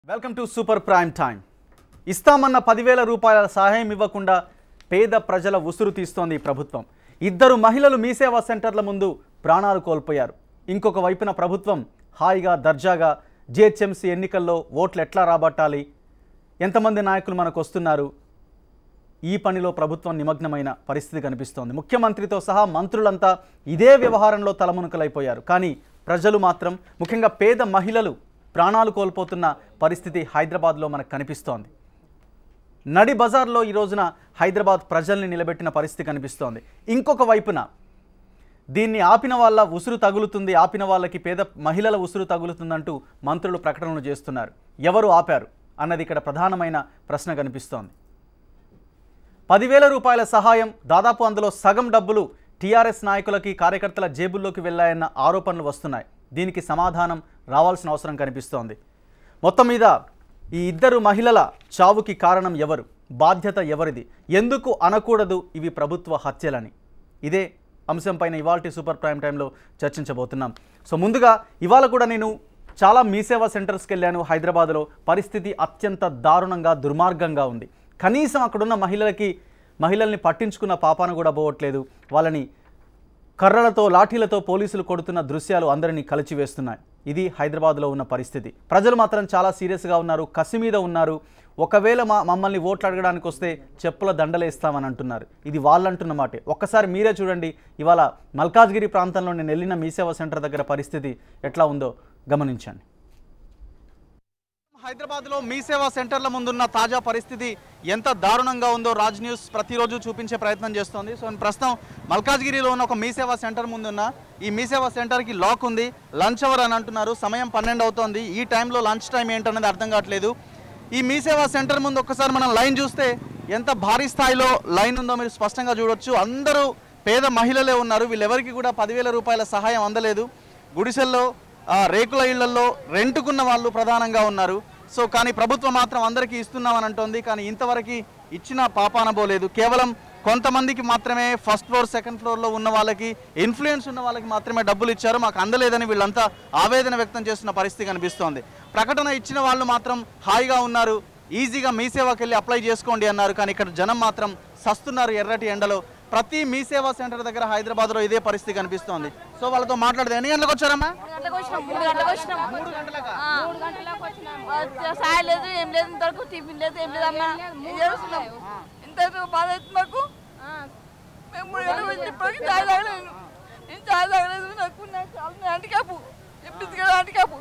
Welcome to super prime time ఇస్తామన్న పదివేల రూపాయల సహాయం ఇవ్వకుండా పేద ప్రజల ఉసురు తీస్తోంది ఈ ప్రభుత్వం ఇద్దరు మహిళలు మీసేవా సెంటర్ల ముందు ప్రాణాలు కోల్పోయారు ఇంకొక వైపున ప్రభుత్వం హాయిగా దర్జాగా జిహెచ్ఎంసీ ఎన్నికల్లో ఓట్లు ఎట్లా రాబట్టాలి ఎంతమంది నాయకులు మనకు వస్తున్నారు ఈ పనిలో ప్రభుత్వం నిమగ్నమైన పరిస్థితి కనిపిస్తోంది ముఖ్యమంత్రితో సహా మంత్రులంతా ఇదే వ్యవహారంలో తలమునకలైపోయారు కానీ ప్రజలు మాత్రం ముఖ్యంగా పేద మహిళలు ప్రాణాలు కోల్పోతున్న పరిస్థితి హైదరాబాద్లో మనకు కనిపిస్తోంది నడి బజార్లో ఈ రోజున హైదరాబాద్ ప్రజల్ని నిలబెట్టిన పరిస్థితి కనిపిస్తోంది ఇంకొక వైపున దీన్ని ఆపిన వాళ్ళ ఉసురు తగులుతుంది ఆపిన వాళ్ళకి పేద మహిళల ఉసురు తగులుతుందంటూ మంత్రులు ప్రకటనలు చేస్తున్నారు ఎవరు ఆపారు అన్నది ఇక్కడ ప్రధానమైన ప్రశ్న కనిపిస్తోంది పదివేల రూపాయల సహాయం దాదాపు అందులో సగం డబ్బులు టీఆర్ఎస్ నాయకులకి కార్యకర్తల జేబుల్లోకి వెళ్ళాయన్న ఆరోపణలు వస్తున్నాయి దీనికి సమాధానం రావాల్సిన అవసరం కనిపిస్తోంది మొత్తం మీద ఈ ఇద్దరు మహిళల చావుకి కారణం ఎవరు బాధ్యత ఎవరిది ఎందుకు అనకూడదు ఇవి ప్రభుత్వ హత్యలని ఇదే అంశంపైన ఇవాల్టి సూపర్ ప్రైమ్ టైంలో చర్చించబోతున్నాం సో ముందుగా ఇవాళ కూడా నేను చాలా మీసేవా సెంటర్స్కి వెళ్ళాను హైదరాబాద్లో పరిస్థితి అత్యంత దారుణంగా దుర్మార్గంగా ఉంది కనీసం అక్కడున్న మహిళలకి మహిళల్ని పట్టించుకున్న పాపాన కూడా పోవట్లేదు వాళ్ళని కర్రలతో లాఠీలతో పోలీసులు కొడుతున్న దృశ్యాలు అందరినీ కలిచివేస్తున్నాయి ఇది హైదరాబాద్లో ఉన్న పరిస్థితి ప్రజలు మాత్రం చాలా సీరియస్గా ఉన్నారు కసి మీద ఉన్నారు ఒకవేళ మా మమ్మల్ని ఓట్లు అడగడానికి వస్తే చెప్పుల దండలేస్తామని అంటున్నారు ఇది వాళ్ళంటున్న మాటే ఒక్కసారి మీరే చూడండి ఇవాళ మల్కాజ్గిరి ప్రాంతంలో నేను వెళ్ళిన మీసేవా సెంటర్ దగ్గర పరిస్థితి ఎట్లా ఉందో గమనించండి హైదరాబాద్లో మీ సేవా సెంటర్ల ముందున్న తాజా పరిస్థితి ఎంత దారుణంగా ఉందో రాజ్ న్యూస్ ప్రతిరోజు చూపించే ప్రయత్నం చేస్తోంది సో నేను ప్రస్తుతం మల్కాజ్గిరిలో ఉన్న ఒక మీ సేవా సెంటర్ ముందున్న ఈ మీ సేవా సెంటర్కి లాక్ ఉంది లంచ్ అవర్ అని అంటున్నారు సమయం పన్నెండు అవుతోంది ఈ టైంలో లంచ్ టైం ఏంటనేది అర్థం కావట్లేదు ఈ మీ సేవా సెంటర్ ముందు ఒక్కసారి మనం లైన్ చూస్తే ఎంత భారీ స్థాయిలో లైన్ ఉందో మీరు స్పష్టంగా చూడొచ్చు అందరూ పేద మహిళలే ఉన్నారు వీళ్ళెవరికి కూడా పదివేల రూపాయల సహాయం అందలేదు గుడిసెల్లో ఆ, రేకుల ఇళ్లలో రెంటుకున్న వాళ్ళు ప్రధానంగా ఉన్నారు సో కానీ ప్రభుత్వం మాత్రం అందరికీ ఇస్తున్నామని అంటోంది కానీ ఇంతవరకు ఇచ్చిన పాపాన పోలేదు కేవలం కొంతమందికి మాత్రమే ఫస్ట్ ఫ్లోర్ సెకండ్ ఫ్లోర్లో ఉన్న వాళ్ళకి ఇన్ఫ్లుయెన్స్ ఉన్న వాళ్ళకి మాత్రమే డబ్బులు ఇచ్చారు మాకు అందలేదని వీళ్ళంతా ఆవేదన వ్యక్తం చేస్తున్న పరిస్థితి కనిపిస్తోంది ప్రకటన ఇచ్చిన వాళ్ళు మాత్రం హాయిగా ఉన్నారు ఈజీగా మీ సేవకి వెళ్ళి అప్లై చేసుకోండి అన్నారు కానీ ఇక్కడ జనం మాత్రం సస్తున్నారు ఎర్రటి ఎండలో ప్రతి మీ సేవా సెంటర్ దగ్గర హైదరాబాద్లో ఇదే పరిస్థితి కనిపిస్తోంది సో వాళ్ళతో మాట్లాడదు ఎన్ని గంటలకు వచ్చారమ్మా గంటలకు వచ్చినాం మూడు గంటలకు వచ్చినాం ఆ. మూడు గంటలకు వచ్చినాం వచ్చే సాయం లేదు ఏం లేదు ఇంతవరకు టిఫిన్ లేదు ఏం లేదు అమ్మా ఏం చేస్తున్నాం ఇంత బాధ అవుతుంది మాకు మేము మూడు గంటలకు వచ్చి ఇప్పటికీ చాయ్ తాగలేదు నేను చాయ్ తాగలేదు నాకు నాకు చాలా హ్యాండిక్యాప్ చెప్పింది కదా హ్యాండిక్యాప్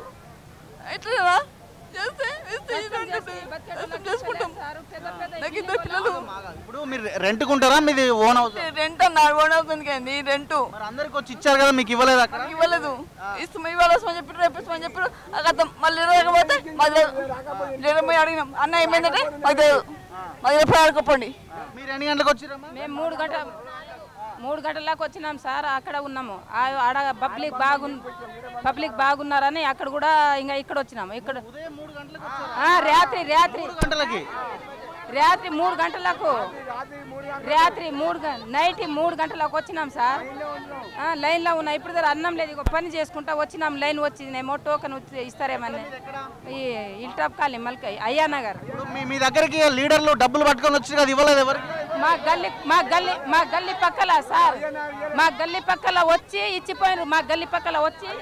ఎట్లా చేస్తే ఇస్తే ఇలాంటి అర్థం చేసుకుంటాం నాకు ఇద్దరు పిల్లలు ఇప్పుడు మీరు రెంట్కుంటారా మీది ఓన్ హౌస్ రెంట్ అన్నారు ఓన్ అవుతుంది కానీ రెంటు మరి అందరికి వచ్చి ఇచ్చారు కదా మీకు ఇవ్వలేదు అక్కడ నాకు ఇవ్వలేదు ఇస్తాం ఇవ్వాలి వస్తామని చెప్పి రేపు ఇస్తామని చెప్పి అక్కడ మళ్ళీ రాకపోతే మళ్ళీ లేదు పోయి అడిగినాం అన్న ఏమైందంటే మాకు తెలియదు మాకు ఎప్పుడు ఆడుకోపండి మీరు ఎన్ని గంటలకు వచ్చారమ్మా మేము మూడు గంటల మూడు గంటలకు వచ్చినాం సార్ అక్కడ ఉన్నాము ఆ- ఆడ పబ్లిక్ బాగు పబ్లిక్ బాగున్నారని అక్కడ కూడా ఇంకా ఇక్కడ వచ్చినాము ఇక్కడ ఆ, రాత్రి రాత్రి మూడు గంటలకి రాత్రి మూడు గంటలకు రాత్రి మూడు గం- నైట్ మూడు గంటలకు వచ్చినాం సార్ ఆ, లైన్లో ఉన్నా ఇప్పుడు దగ్గర అన్నం లేదు ఇక పని చేసుకుంటా వచ్చినాం లైన్ వచ్చిందేమో టోకెన్ వచ్చి ఇస్తారేమని ఈ ఇల్టాప్ కాలనీ మల్క అయ్యా నగర్ ఇప్పుడు మీ మీ దగ్గరికి లీడర్లు డబ్బులు పట్టుకొని వచ్చి కదా ఇవ్వలేదు ఎవరికి మా గల్లి మా గల్లి మా గల్లి పక్కల సార్ మా గల్లి పక్కల వచ్చి ఇచ్చిపోయినారు మా గల్లి పక్కల వచ్చి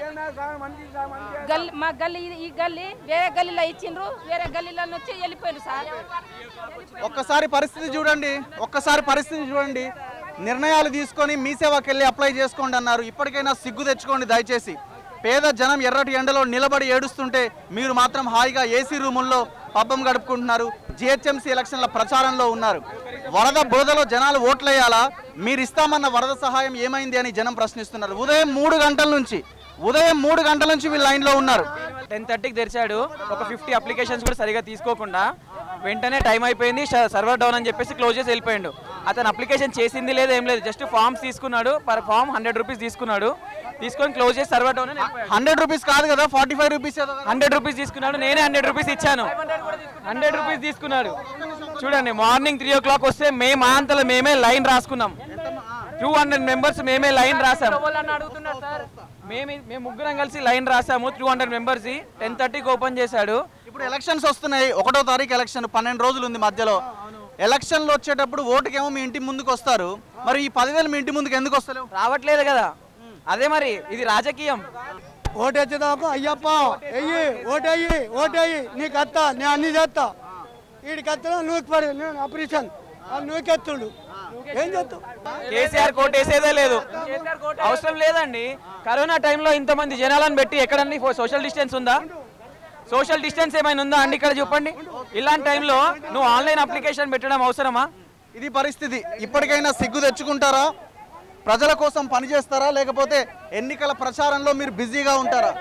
గల్లి మా గల్లి ఈ- ఈ గల్లి వేరే గల్లీలో ఇచ్చిండ్రు వేరే గల్లీలో వచ్చి వెళ్ళిపోయారు సార్ ఒక్కసారి పరిస్థితి చూడండి ఒక్కసారి పరిస్థితి చూడండి నిర్ణయాలు తీసుకొని మీ సేవకి వెళ్ళి అప్లై చేసుకోండి అన్నారు ఇప్పటికైనా సిగ్గు తెచ్చుకోండి దయచేసి పేద జనం ఎర్రటి ఎండలో నిలబడి ఏడుస్తుంటే మీరు మాత్రం హాయిగా ఏసీ రూముల్లో పబ్బం గడుపుకుంటున్నారు జిహెచ్ఎంసీ ఎలక్షన్ల ప్రచారంలో ఉన్నారు వరద బోధలో జనాలు ఓట్లేయాలా మీరు ఇస్తామన్న వరద సహాయం ఏమైంది అని జనం ప్రశ్నిస్తున్నారు ఉదయం మూడు గంటల నుంచి ఉదయం మూడు గంటల నుంచి వీళ్ళు లైన్లో ఉన్నారు టెన్ థర్టీకి తెరిచాడు ఒక ఫిఫ్టీ అప్లికేషన్స్ కూడా సరిగా తీసుకోకుండా వెంటనే టైం అయిపోయింది ష- సర్వర్ డౌన్ అని చెప్పేసి క్లోజ్ చేసి వెళ్ళిపోయాడు అతను అప్లికేషన్ చేసింది లేదు ఏం లేదు జస్ట్ ఫామ్స్ తీసుకున్నాడు పర్ ఫామ్ హండ్రెడ్ రూపీస్ తీసుకున్నాడు తీసుకొని క్లోజ్ చేసి సర్వర్ డౌన్ అని హండ్రెడ్ రూపీస్ కాదు కదా forty five rupees hundred rupees తీసుకున్నాడు నేనే హండ్రెడ్ రూపీస్ ఇచ్చాను హండ్రెడ్ రూపీస్ తీసుకున్నాడు చూడండి మార్నింగ్ త్రీ ఓ క్లాక్ వస్తే మేము మా అంతలో మేమే లైన్ రాసుకున్నాం టూ హండ్రెడ్ మెంబర్స్ మేమే లైన్ రాసాం మేము మేము ముగ్గురం కలిసి లైన్ రాసాము టూ హండ్రెడ్ మెంబర్స్ టెన్ థర్టీకి ఓపెన్ చేశాడు ఇప్పుడు ఎలక్షన్స్ వస్తున్నాయి ఒకటో తారీఖు ఎలక్షన్ పన్నెండు రోజులు ఉంది మధ్యలో ఎలక్షన్లు వచ్చేటప్పుడు ఓటుకేమో మీ ఇంటి ముందుకు వస్తారు మరి ఈ పదివేలు మీ ఇంటి ముందుకు ఎందుకు వస్తలేవు రావట్లేదు కదా అదే మరి ఇది రాజకీయం ఓటు వచ్చేదాకా అయ్యప్ప వెయ్యి ఓటు అయ్యి ఓటు అయ్యి నీకు అత్తా నేను అన్ని చేస్తా వీడికి అత్తా నువ్వు పడి నేను ఆపరేషన్ నువ్వుకెత్తుండు ఏం చేస్తావు కేసీఆర్ కోట్ వేసేదే లేదు అవసరం లేదండి కరోనా టైంలో ఇంతమంది జనాలను పెట్టి ఎక్కడన్నీ సోషల్ డిస్టెన్స్ ఉందా సోషల్ డిస్టెన్స్ ఏమైనా ఉందా అండి ఇక్కడ చెప్పండి ఇలాంటి టైంలో నువ్వు ఆన్లైన్ అప్లికేషన్ పెట్టడం అవసరమా ఇది పరిస్థితి ఇప్పటికైనా సిగ్గు తెచ్చుకుంటారా ప్రజల కోసం పనిచేస్తారా లేకపోతే ఎన్నికల ప్రచారంలో మీరు బిజీగా ఉంటారా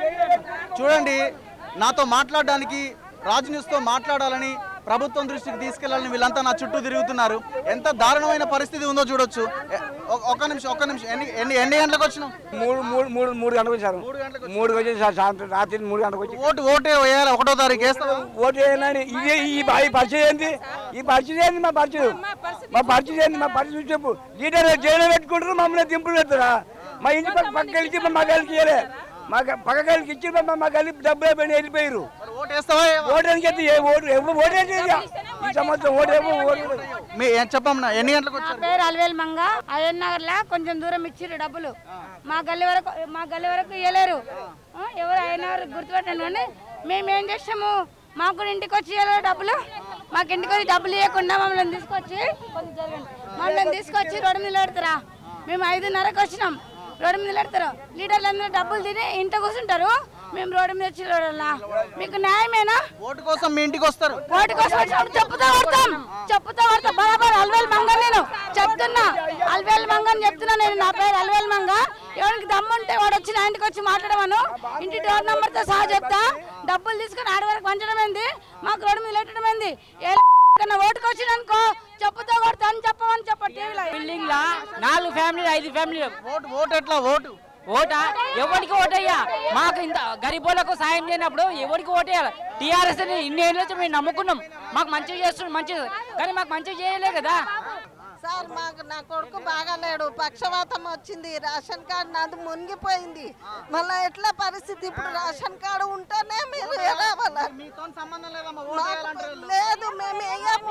చూడండి నాతో మాట్లాడడానికి రాజ్ న్యూస్తో మాట్లాడాలని ప్రభుత్వం దృష్టికి తీసుకెళ్లాలని వీళ్ళంతా నా చుట్టూ తిరుగుతున్నారు ఎంత దారుణమైన పరిస్థితి ఉందో చూడొచ్చు ఎ- ఒ- ఒక్క నిమిషం ఒక్క నిమిషం ఎన్ని ఎన్ని ఎన్ని గంటలకు వచ్చినాం మూడు మూడు మూడు మూడు గంటలకు వచ్చారు మూడు గంటలకు మూడు వచ్చి సార్ సాయంత్రం రాత్రి మూడు గంటలకు వచ్చి ఓటు ఓటే వేయాలి ఒకటో తారీఖు వేస్తావా ఓటు వేయాలని ఇది ఈ బా- ఈ పరిచయం ఏంది ఈ పరిచయం ఏంది మా పరిచయం మా పరిచయం ఏంది మా పరిచయం చెప్పు లీడర్ జైలు పెట్టుకుంటారు మమ్మల్ని దింపులు పెడతారా మా ఇంటి పక్క పక్క కలిసి మా గలికి ఇయ్యలే మా గ- పక్క గలికి ఇచ్చి మా మా గలి డబ్బులు అయిపోయి వెళ్ళిపోయారు మరి ఓటు వేస్తావా వేయవా? ఓటు ఎందుకు ఏ ఓటు ఎవరు ఓటు ఏంటి ఇది? ఈ సంవత్సరం ఓటు ఎవరు ఓటు మీ ఏం చెప్పమ్మా ఎన్ని గంటలకు నా వచ్చారు పేరు అల్వేల్ మంగ అయ్యన్ నగర్ లా కొంచెం దూరం ఇచ్చిర్రు డబ్బులు మా గల్లి వరకు మా గల్లి వరకు ఇవ్వలేరు ఆ, ఎవరు అయ్యన్ నగర్ గుర్తుపెట్టండి కానీ మేము ఏం చేసాము మాకు కూడా ఇంటికి వచ్చి ఇవ్వలేరు డబ్బులు మాకు ఇంటికి వచ్చి డబ్బులు ఇవ్వకుండా మమ్మల్ని తీసుకొచ్చి కొంచెం జరగండి మమ్మల్ని తీసుకొచ్చి రోడ్డు మీద పెడతారా మేము ఐదున్నరకు వచ్చినాం రోడ్డు మీద పెడతారు లీడర్లు అందరూ డబ్బులు తిని ఇంట కూర్చుంటారు మేము రోడ్డు మీద వచ్చి రోడ్డులా మీకు న్యాయమేనా ఓటు కోసం మీ ఇంటికి వస్తారు ఓటు కోసం వచ్చినప్పుడు చెప్పుతా కొడతాం చెప్పుతా కొడతాం బరాబర్ అల్వేల్ మంగ నేను చెప్తున్నా అల్వేల్ మంగ అని చెప్తున్నా నేను నా పేరు అల్వేల్ మంగ ఎవరికి దమ్ముంటే వాడు వచ్చి నా ఇంటికి వచ్చి మాట్లాడమను ఇంటి డోర్ నంబర్ తో సహా చెప్తా డబ్బులు తీసుకుని ఆడి వరకు పంచడం ఏంది మాకు రోడ్డు మీద పెట్టడం ఏంది ఏ కన్నా ఓటుకు వచ్చిననుకో చెప్పుతా కొడతా అని చెప్పమని చెప్ప టీవీలో బిల్డింగ్ లా నాలుగు ఫ్యామిలీ ఐదు ఫ్యామిలీ ఓటు ఓటు ఎట్లా ఓటు ఓటా ఎవరికి ఓటయ్యా మాకు ఇంత గరీబోళ్ళకు సాయం చేయనప్పుడు ఎవరికి ఓటేయాలి టీఆర్ఎస్ ఇన్ని ఏళ్ళు వచ్చి మేము నమ్ముకున్నాం మాకు మంచిగా చేస్తున్నాం మంచిది కానీ మాకు మంచిగా చేయలే కదా సార్ మాకు నా కొడుకు బాగాలేడు పక్షవాతం వచ్చింది రేషన్ కార్డు నాది మునిగిపోయింది మళ్ళీ ఎట్లా పరిస్థితి ఇప్పుడు రేషన్ కార్డు ఉంటేనే మీరు రావాలా మీతో సంబంధం లేదమ్మా మాకు లేదు మేము వేయము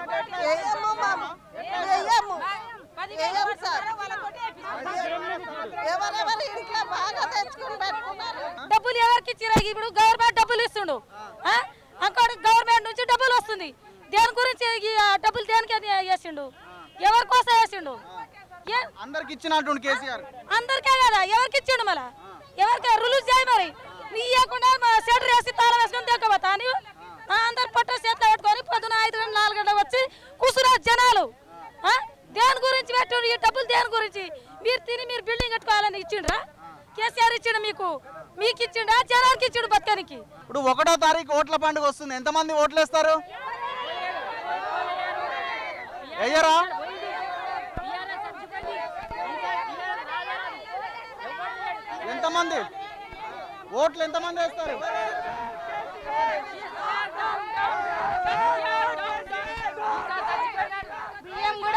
వేయము మేము వేయము వేయము సార్ ఎవరెవరు ఇంట్లో బాగా తెచ్చుకుని పెట్టుకున్నారు డబ్బులు ఎవరికి ఇచ్చిరా ఇప్పుడు గవర్నమెంట్ డబ్బులు ఇస్తుండు ఆ? అక్కడ గవర్నమెంట్ నుంచి డబ్బులు వస్తుంది దేని గురించి ఈ ఆ డబ్బులు దేనికి అది వేసిండు ఎవరి కోసం వేసిండు ఏ- అందరికి ఇచ్చినట్టు కేసీఆర్ అందరికే కదా ఎవరికి ఇచ్చిండు మళ్ళా ఎవరికి రిలీజ్ చేయి మరి నీ ఇవ్వకుండా షెటర్ వేసి తాళం వేసుకొని తెక్కబోతా నీవు ఆ, అందరు పట్ట చేతిలో పెట్టుకొని పొద్దున ఐదు గంటల నాలుగు గంటలకు వచ్చి కూర్చున్నారు జనాలు ఆ? దేని గురించి పెట్టండి ఈ డబ్బులు దేని గురించి మీరు తిని మీరు బిల్డింగ్ కట్టుకోవాలని ఇచ్చిండ్రా కేసీఆర్ ఇచ్చిండు మీకు మీకు ఇచ్చిండా జనానికి ఇచ్చిండు బతకానికి ఇప్పుడు ఒకటో తారీఖు ఓట్ల పండుగ వస్తుంది ఎంతమంది ఓట్లు వేస్తారు వెయ్యరా ఎంతమంది ఓట్లు ఎంతమంది వేస్తారు బియ్యం కూడా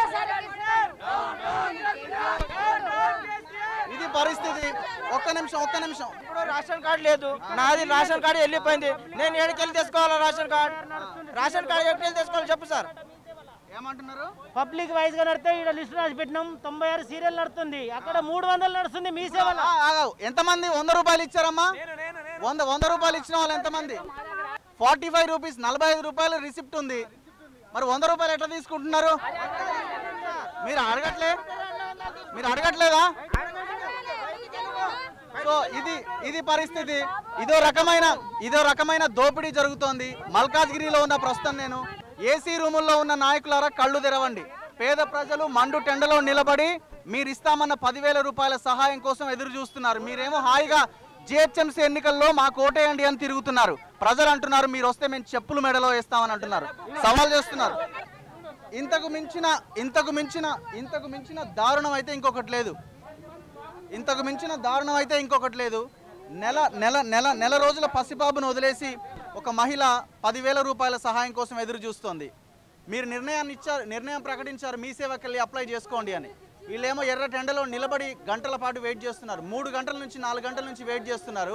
ఇది పరిస్థితి ఒక్క నిమిషం ఒక్క నిమిషం ఇప్పుడు రేషన్ కార్డు లేదు నాది రేషన్ కార్డు వెళ్ళిపోయింది నేను ఏడుకెళ్ళి తెచ్చుకోవాలా రేషన్ కార్డు రేషన్ కార్డు ఎక్కడికి తెచ్చుకోవాలి చెప్పు సార్ ఏమంటున్నారు పబ్లిక్ వైజ్ గా నడితే ఇక్కడ లిస్ట్ రాసి పెట్టినాం తొంభై ఆరు సీరియల్ నడుతుంది అక్కడ మూడు వందలు నడుస్తుంది మీ సేవలో ఆ, ఆగావు. ఎంతమంది వంద రూపాయలు ఇచ్చారమ్మా వంద వంద రూపాయలు ఇచ్చిన వాళ్ళు ఎంతమంది ఫార్టీ ఫైవ్ రూపీస్ నలభై ఐదు రూపాయలు రిసిప్ట్ ఉంది మరి వంద రూపాయలు ఎట్లా తీసుకుంటున్నారు మీరు అడగట్లే మీరు అడగట్లేదా సో ఇది ఇది పరిస్థితి ఇదో రకమైన ఇదో రకమైన దోపిడీ జరుగుతోంది మల్కాజ్గిరిలో ఉన్న ప్రస్తుతం నేను ఏసీ రూముల్లో ఉన్న నాయకులారా కళ్ళు తెరవండి పేద ప్రజలు మండు టెండలో నిలబడి మీరు ఇస్తామన్న పదివేల రూపాయల సహాయం కోసం ఎదురు చూస్తున్నారు మీరేమో హాయిగా జిహెచ్ఎంసీ ఎన్నికల్లో మాకు ఓటేయండి అని తిరుగుతున్నారు ప్రజలు అంటున్నారు మీరు వస్తే మేము చెప్పులు మెడలో వేస్తామని అంటున్నారు సవాల్ చేస్తున్నారు ఇంతకు మించిన ఇంతకు మించిన ఇంతకు మించిన దారుణం అయితే ఇంకొకటి లేదు ఇంతకు మించిన దారుణం అయితే ఇంకొకటి లేదు నెల నెల నెల నెల రోజుల పసిబాబును వదిలేసి ఒక మహిళ పదివేల రూపాయల సహాయం కోసం ఎదురు చూస్తోంది మీరు నిర్ణయాన్ని ఇచ్చారు నిర్ణయం ప్రకటించారు మీ సేవకెళ్ళి అప్లై చేసుకోండి అని వీళ్ళేమో ఎర్ర టెండలో నిలబడి గంటల పాటు వెయిట్ చేస్తున్నారు మూడు గంటల నుంచి నాలుగు గంటల నుంచి వెయిట్ చేస్తున్నారు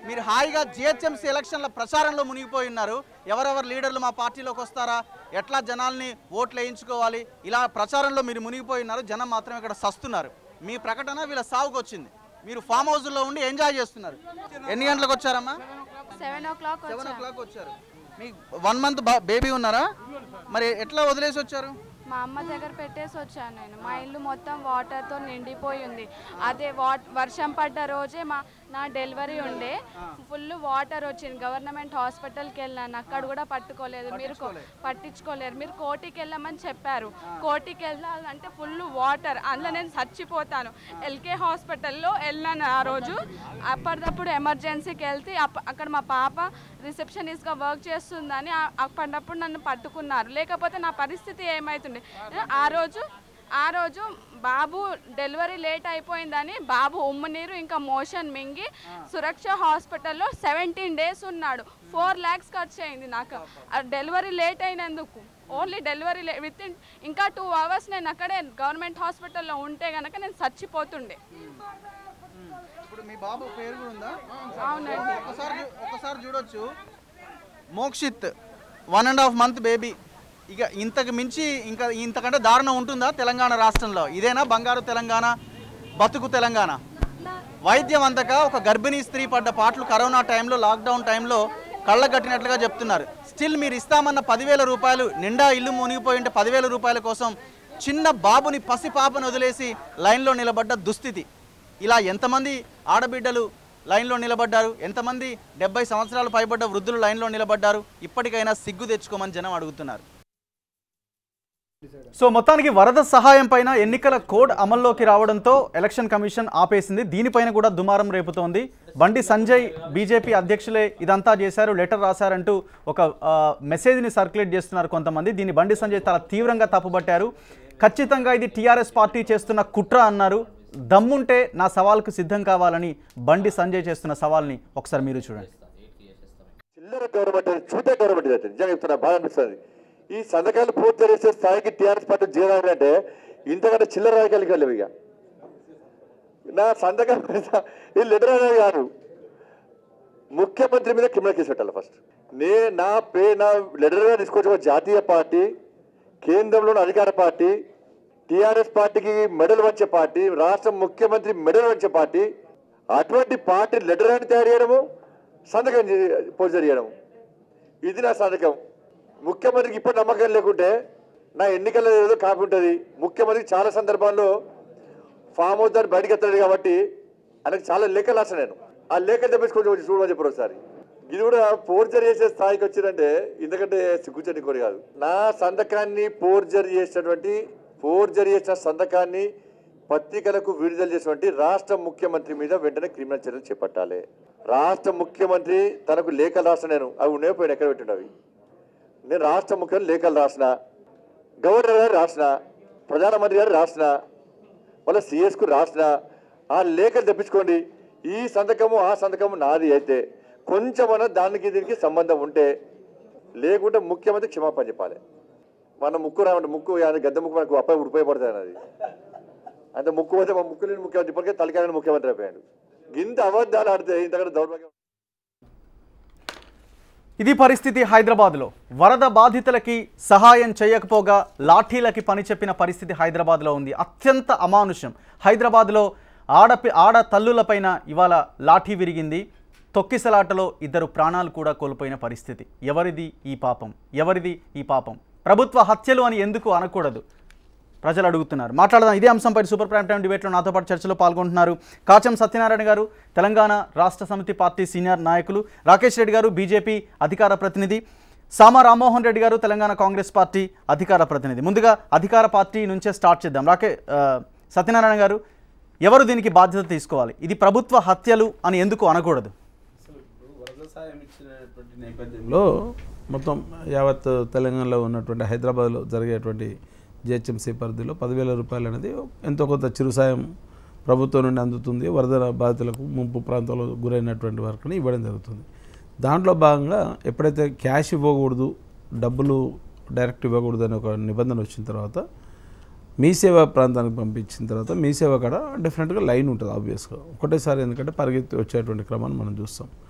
మీరు హాయిగా జిహెచ్ఎంసీ ఎలక్షన్ల ప్రచారంలో మునిగిపోయి ఉన్నారు ఎవరెవరు లీడర్లు మా పార్టీలోకి వస్తారా ఎట్లా జనాల్ని ఓట్లు వేయించుకోవాలి ఇలా ప్రచారంలో మీరు మునిగిపోయి ఉన్నారు జనం మాత్రం ఇక్కడ సస్తున్నారు మీ ప్రకటన వీళ్ళ సాగుకు వచ్చింది మీరు ఫామ్ హౌస్లో ఉండి ఎంజాయ్ చేస్తున్నారు ఎన్ని గంటలకు వచ్చారమ్మా seven o'clock seven o'clock వచ్చారు మీ వన్ మంత్ బేబీ ఉన్నారా మరి ఎట్లా వదిలేసి వచ్చారు మా అమ్మ దగ్గర పెట్టేసి వచ్చాను నేను మా ఇల్లు మొత్తం వాటర్తో నిండిపోయి ఉంది అదే వాట్ వర్షం పడ్డ రోజే మా నా డెలివరీ ఉండే ఫుల్ వాటర్ వచ్చింది గవర్నమెంట్ హాస్పిటల్కి వెళ్ళాను అక్కడ కూడా పట్టుకోలేదు మీరు కో- పట్టించుకోలేరు మీరు కోటికి వెళ్ళమని చెప్పారు కోటికి వెళ్ళాలంటే ఫుల్ వాటర్ అందులో నేను చచ్చిపోతాను ఎల్కే హాస్పిటల్లో వెళ్ళాను ఆ రోజు అప్పటిదప్పుడు ఎమర్జెన్సీకి వెళ్తే అప్ప- అక్కడ మా పాప రిసెప్షనిస్ట్గా వర్క్ చేస్తుందని ఆ- అప్పటిదప్పుడు నన్ను పట్టుకున్నారు లేకపోతే నా పరిస్థితి ఏమవుతుండే ఆ రోజు ఆ రోజు బాబు డెలివరీ లేట్ అయిపోయిందని బాబు ఉమ్ము నీరు ఇంకా మోషన్ మింగి సురక్ష హాస్పిటల్లో సెవెంటీన్ డేస్ ఉన్నాడు ఫోర్ ల్యాక్స్ ఖర్చు అయింది నాకు ఆ డెలివరీ లేట్ అయినందుకు ఓన్లీ డెలివరీ విత్ ఇన్ ఇంకా టూ అవర్స్ నేను అక్కడే గవర్నమెంట్ హాస్పిటల్లో ఉంటే కనుక నేను చచ్చిపోతుండే ఇప్పుడు మీ బాబు పేరు కూడా ఉందా అవునండి. ఒకసారి చూ- ఒకసారి చూడొచ్చు Mokshith one and half month baby ఇక ఇంతకు మించి ఇంకా ఇంతకంటే దారుణం ఉంటుందా తెలంగాణ రాష్ట్రంలో ఇదేనా బంగారు తెలంగాణ బతుకు తెలంగాణ వైద్యం అందక ఒక గర్భిణీ స్త్రీ పడ్డ పాటలు కరోనా టైంలో లాక్డౌన్ టైంలో కళ్ళగట్టినట్లుగా చెప్తున్నారు స్టిల్ మీరు ఇస్తామన్న పదివేల రూపాయలు నిండా ఇల్లు మునిగిపోయి ఉంటే పదివేల రూపాయల కోసం చిన్న బాబుని పసి పాపను వదిలేసి లైన్లో నిలబడ్డ దుస్థితి ఇలా ఎంతమంది ఆడబిడ్డలు లైన్లో నిలబడ్డారు ఎంతమంది డెబ్బై సంవత్సరాలు పైబడ్డ వృద్ధులు లైన్లో నిలబడ్డారు ఇప్పటికైనా సిగ్గు తెచ్చుకోమని జనం అడుగుతున్నారు సో మొత్తానికి వరద సహాయం పైన ఎన్నికల కోడ్ అమల్లోకి రావడంతో ఎలక్షన్ కమిషన్ ఆపేసింది దీనిపైన కూడా దుమారం రేపుతోంది బండి సంజయ్ బీజేపీ అధ్యక్షులే ఇదంతా చేశారు లెటర్ రాశారంటూ ఒక ఆ, మెసేజ్ని సర్క్యులేట్ చేస్తున్నారు కొంతమంది దీన్ని బండి సంజయ్ చాలా తీవ్రంగా తప్పుపట్టారు ఖచ్చితంగా ఇది టీఆర్ఎస్ పార్టీ చేస్తున్న కుట్ర అన్నారు దమ్ముంటే నా సవాల్కు సిద్ధం కావాలని బండి సంజయ్ చేస్తున్న సవాల్ని ఒకసారి మీరు చూడండి చిల్లర గవర్నమెంట్ అది చూతే గవర్నమెంట్ ఇది అయితే నిజంగా చెప్తున్నా బాగా అనిపిస్తుంది ఈ సంతకాలు పూర్తి చేసే స్థాయికి టీఆర్ఎస్ పార్టీ చేరాలంటే ఇంతకంటే చిల్లర రాజకీయాలకి వెళ్ళవు ఇక నా సంతకం మీద ఈ లెటర్ అనేది కాదు ముఖ్యమంత్రి మీద క్రిమినల్ కేసు పెట్టాలి ఫస్ట్ నే నా పే నా లెటర్గా తీసుకొచ్చి ఒక జాతీయ పార్టీ కేంద్రంలోని అధికార పార్టీ టీఆర్ఎస్ పార్టీకి మెడల్ వచ్చే పార్టీ రాష్ట్ర ముఖ్యమంత్రి మెడల్ వచ్చే పార్టీ అటువంటి పార్టీ లెటర్ అని తయారు చేయడము సంతకం పోజర్ చేయడం ఇది నా సంతకం ముఖ్యమంత్రికి ఇప్పుడు నమ్మకం లేకుంటే నా ఎన్నికల్లో ఏదో కాపీ ఉంటుంది ముఖ్యమంత్రికి చాలా సందర్భాల్లో ఫామ్ హౌస్ దాన్ని బయటకు ఎత్తాడు కాబట్టి ఆయనకు చాలా లేఖలు రాసిన నేను ఆ లేఖలు తెప్పించుకొని వచ్చి చూడమని చెప్పారు ఒకసారి ఇది కూడా ఫోర్జరీ చేసే స్థాయికి వచ్చిందంటే ఇంతకంటే సిగ్గుచని కోరి కాదు నా సంతకాన్ని ఫోర్జరీ చేసినటువంటి ఫోర్జరీ చేసిన సంతకాన్ని పత్రికలకు విడుదల చేసినటువంటి రాష్ట్ర ముఖ్యమంత్రి మీద వెంటనే క్రిమినల్ చర్యలు చేపట్టాలి రాష్ట్ర ముఖ్యమంత్రి తనకు లేఖలు రాసిన నేను అవి ఉన్నాయి పోయిన ఎక్కడ పెట్టిండు అవి నేను రాష్ట్ర ముఖ్యమంత్రి లేఖలు రాసిన గవర్నర్ గారు రాసిన ప్రధానమంత్రి గారు రాసిన మళ్ళీ సిఎస్కు రాసిన ఆ లేఖలు తెప్పించుకోండి ఈ సంతకము ఆ సంతకము నాది అయితే కొంచెమన్నా దానికి దీనికి సంబంధం ఉంటే లేకుంటే ముఖ్యమంత్రి క్షమాపణ చెప్పాలి మన ముక్కు రావంటే ముక్కు అది గద్ద ముక్కు మనకు అప్ప ఉపయోగపడుతుంది అది అంటే ముక్కు పోతే మా ముక్కు లేని ముఖ్యమంత్రి ఇప్పటికే తలకాయని ముఖ్యమంత్రి అయిపోయాడు ఇంత అబద్ధాలు ఆడితే ఇంతకంటే దౌర్భాగ్యం ఇది పరిస్థితి హైదరాబాద్లో వరద బాధితులకి సహాయం చేయకపోగా లాఠీలకి పని చెప్పిన పరిస్థితి హైదరాబాద్లో ఉంది అత్యంత అమానుషం హైదరాబాద్లో ఆడపి ఆడ తల్లులపైన ఇవాళ లాఠీ విరిగింది తొక్కిసలాటలో ఇద్దరు ప్రాణాలు కూడా కోల్పోయిన పరిస్థితి ఎవరిది ఈ పాపం ఎవరిది ఈ పాపం ప్రభుత్వ హత్యలు అని ఎందుకు అనకూడదు ప్రజలు అడుగుతున్నారు మాట్లాడదాం ఇదే అంశంపై సూపర్ ప్రైమ్ టైం డిబేట్లో నాతో పాటు చర్చలో పాల్గొంటున్నారు కాచం సత్యనారాయణ గారు తెలంగాణ రాష్ట్ర సమితి పార్టీ సీనియర్ నాయకులు రాకేష్ రెడ్డి గారు బీజేపీ అధికార ప్రతినిధి సామా రామ్మోహన్ రెడ్డి గారు తెలంగాణ కాంగ్రెస్ పార్టీ అధికార ప్రతినిధి ముందుగా అధికార పార్టీ నుంచే స్టార్ట్ చేద్దాం రాకే ఆ, సత్యనారాయణ గారు ఎవరు దీనికి బాధ్యత తీసుకోవాలి ఇది ప్రభుత్వ హత్యలు అని ఎందుకు అనకూడదు వరద సాయం ఇచ్చినటువంటి నేపథ్యంలో మొత్తం యావత్ తెలంగాణలో ఉన్నటువంటి హైదరాబాద్లో జరిగేటువంటి జిహెచ్ఎంసీ పరిధిలో పదివేల రూపాయలు అనేది ఎంతో కొంత చిరు సాయం ప్రభుత్వం నుండి అందుతుంది వరద బాధితులకు ముంపు ప్రాంతాల్లో గురైనటువంటి వారికి ఇవ్వడం జరుగుతుంది దాంట్లో భాగంగా ఎప్పుడైతే క్యాష్ ఇవ్వకూడదు డబ్బులు డైరెక్ట్ ఇవ్వకూడదు అనే ఒక నిబంధన వచ్చిన తర్వాత మీ సేవ ప్రాంతానికి పంపించిన తర్వాత మీ సేవ కాడ డెఫినెట్గా లైన్ ఉంటుంది ఆబ్వియస్గా ఒకటేసారి ఎందుకంటే పరిగెత్తి వచ్చేటువంటి క్రమాన్ని మనం చూస్తాం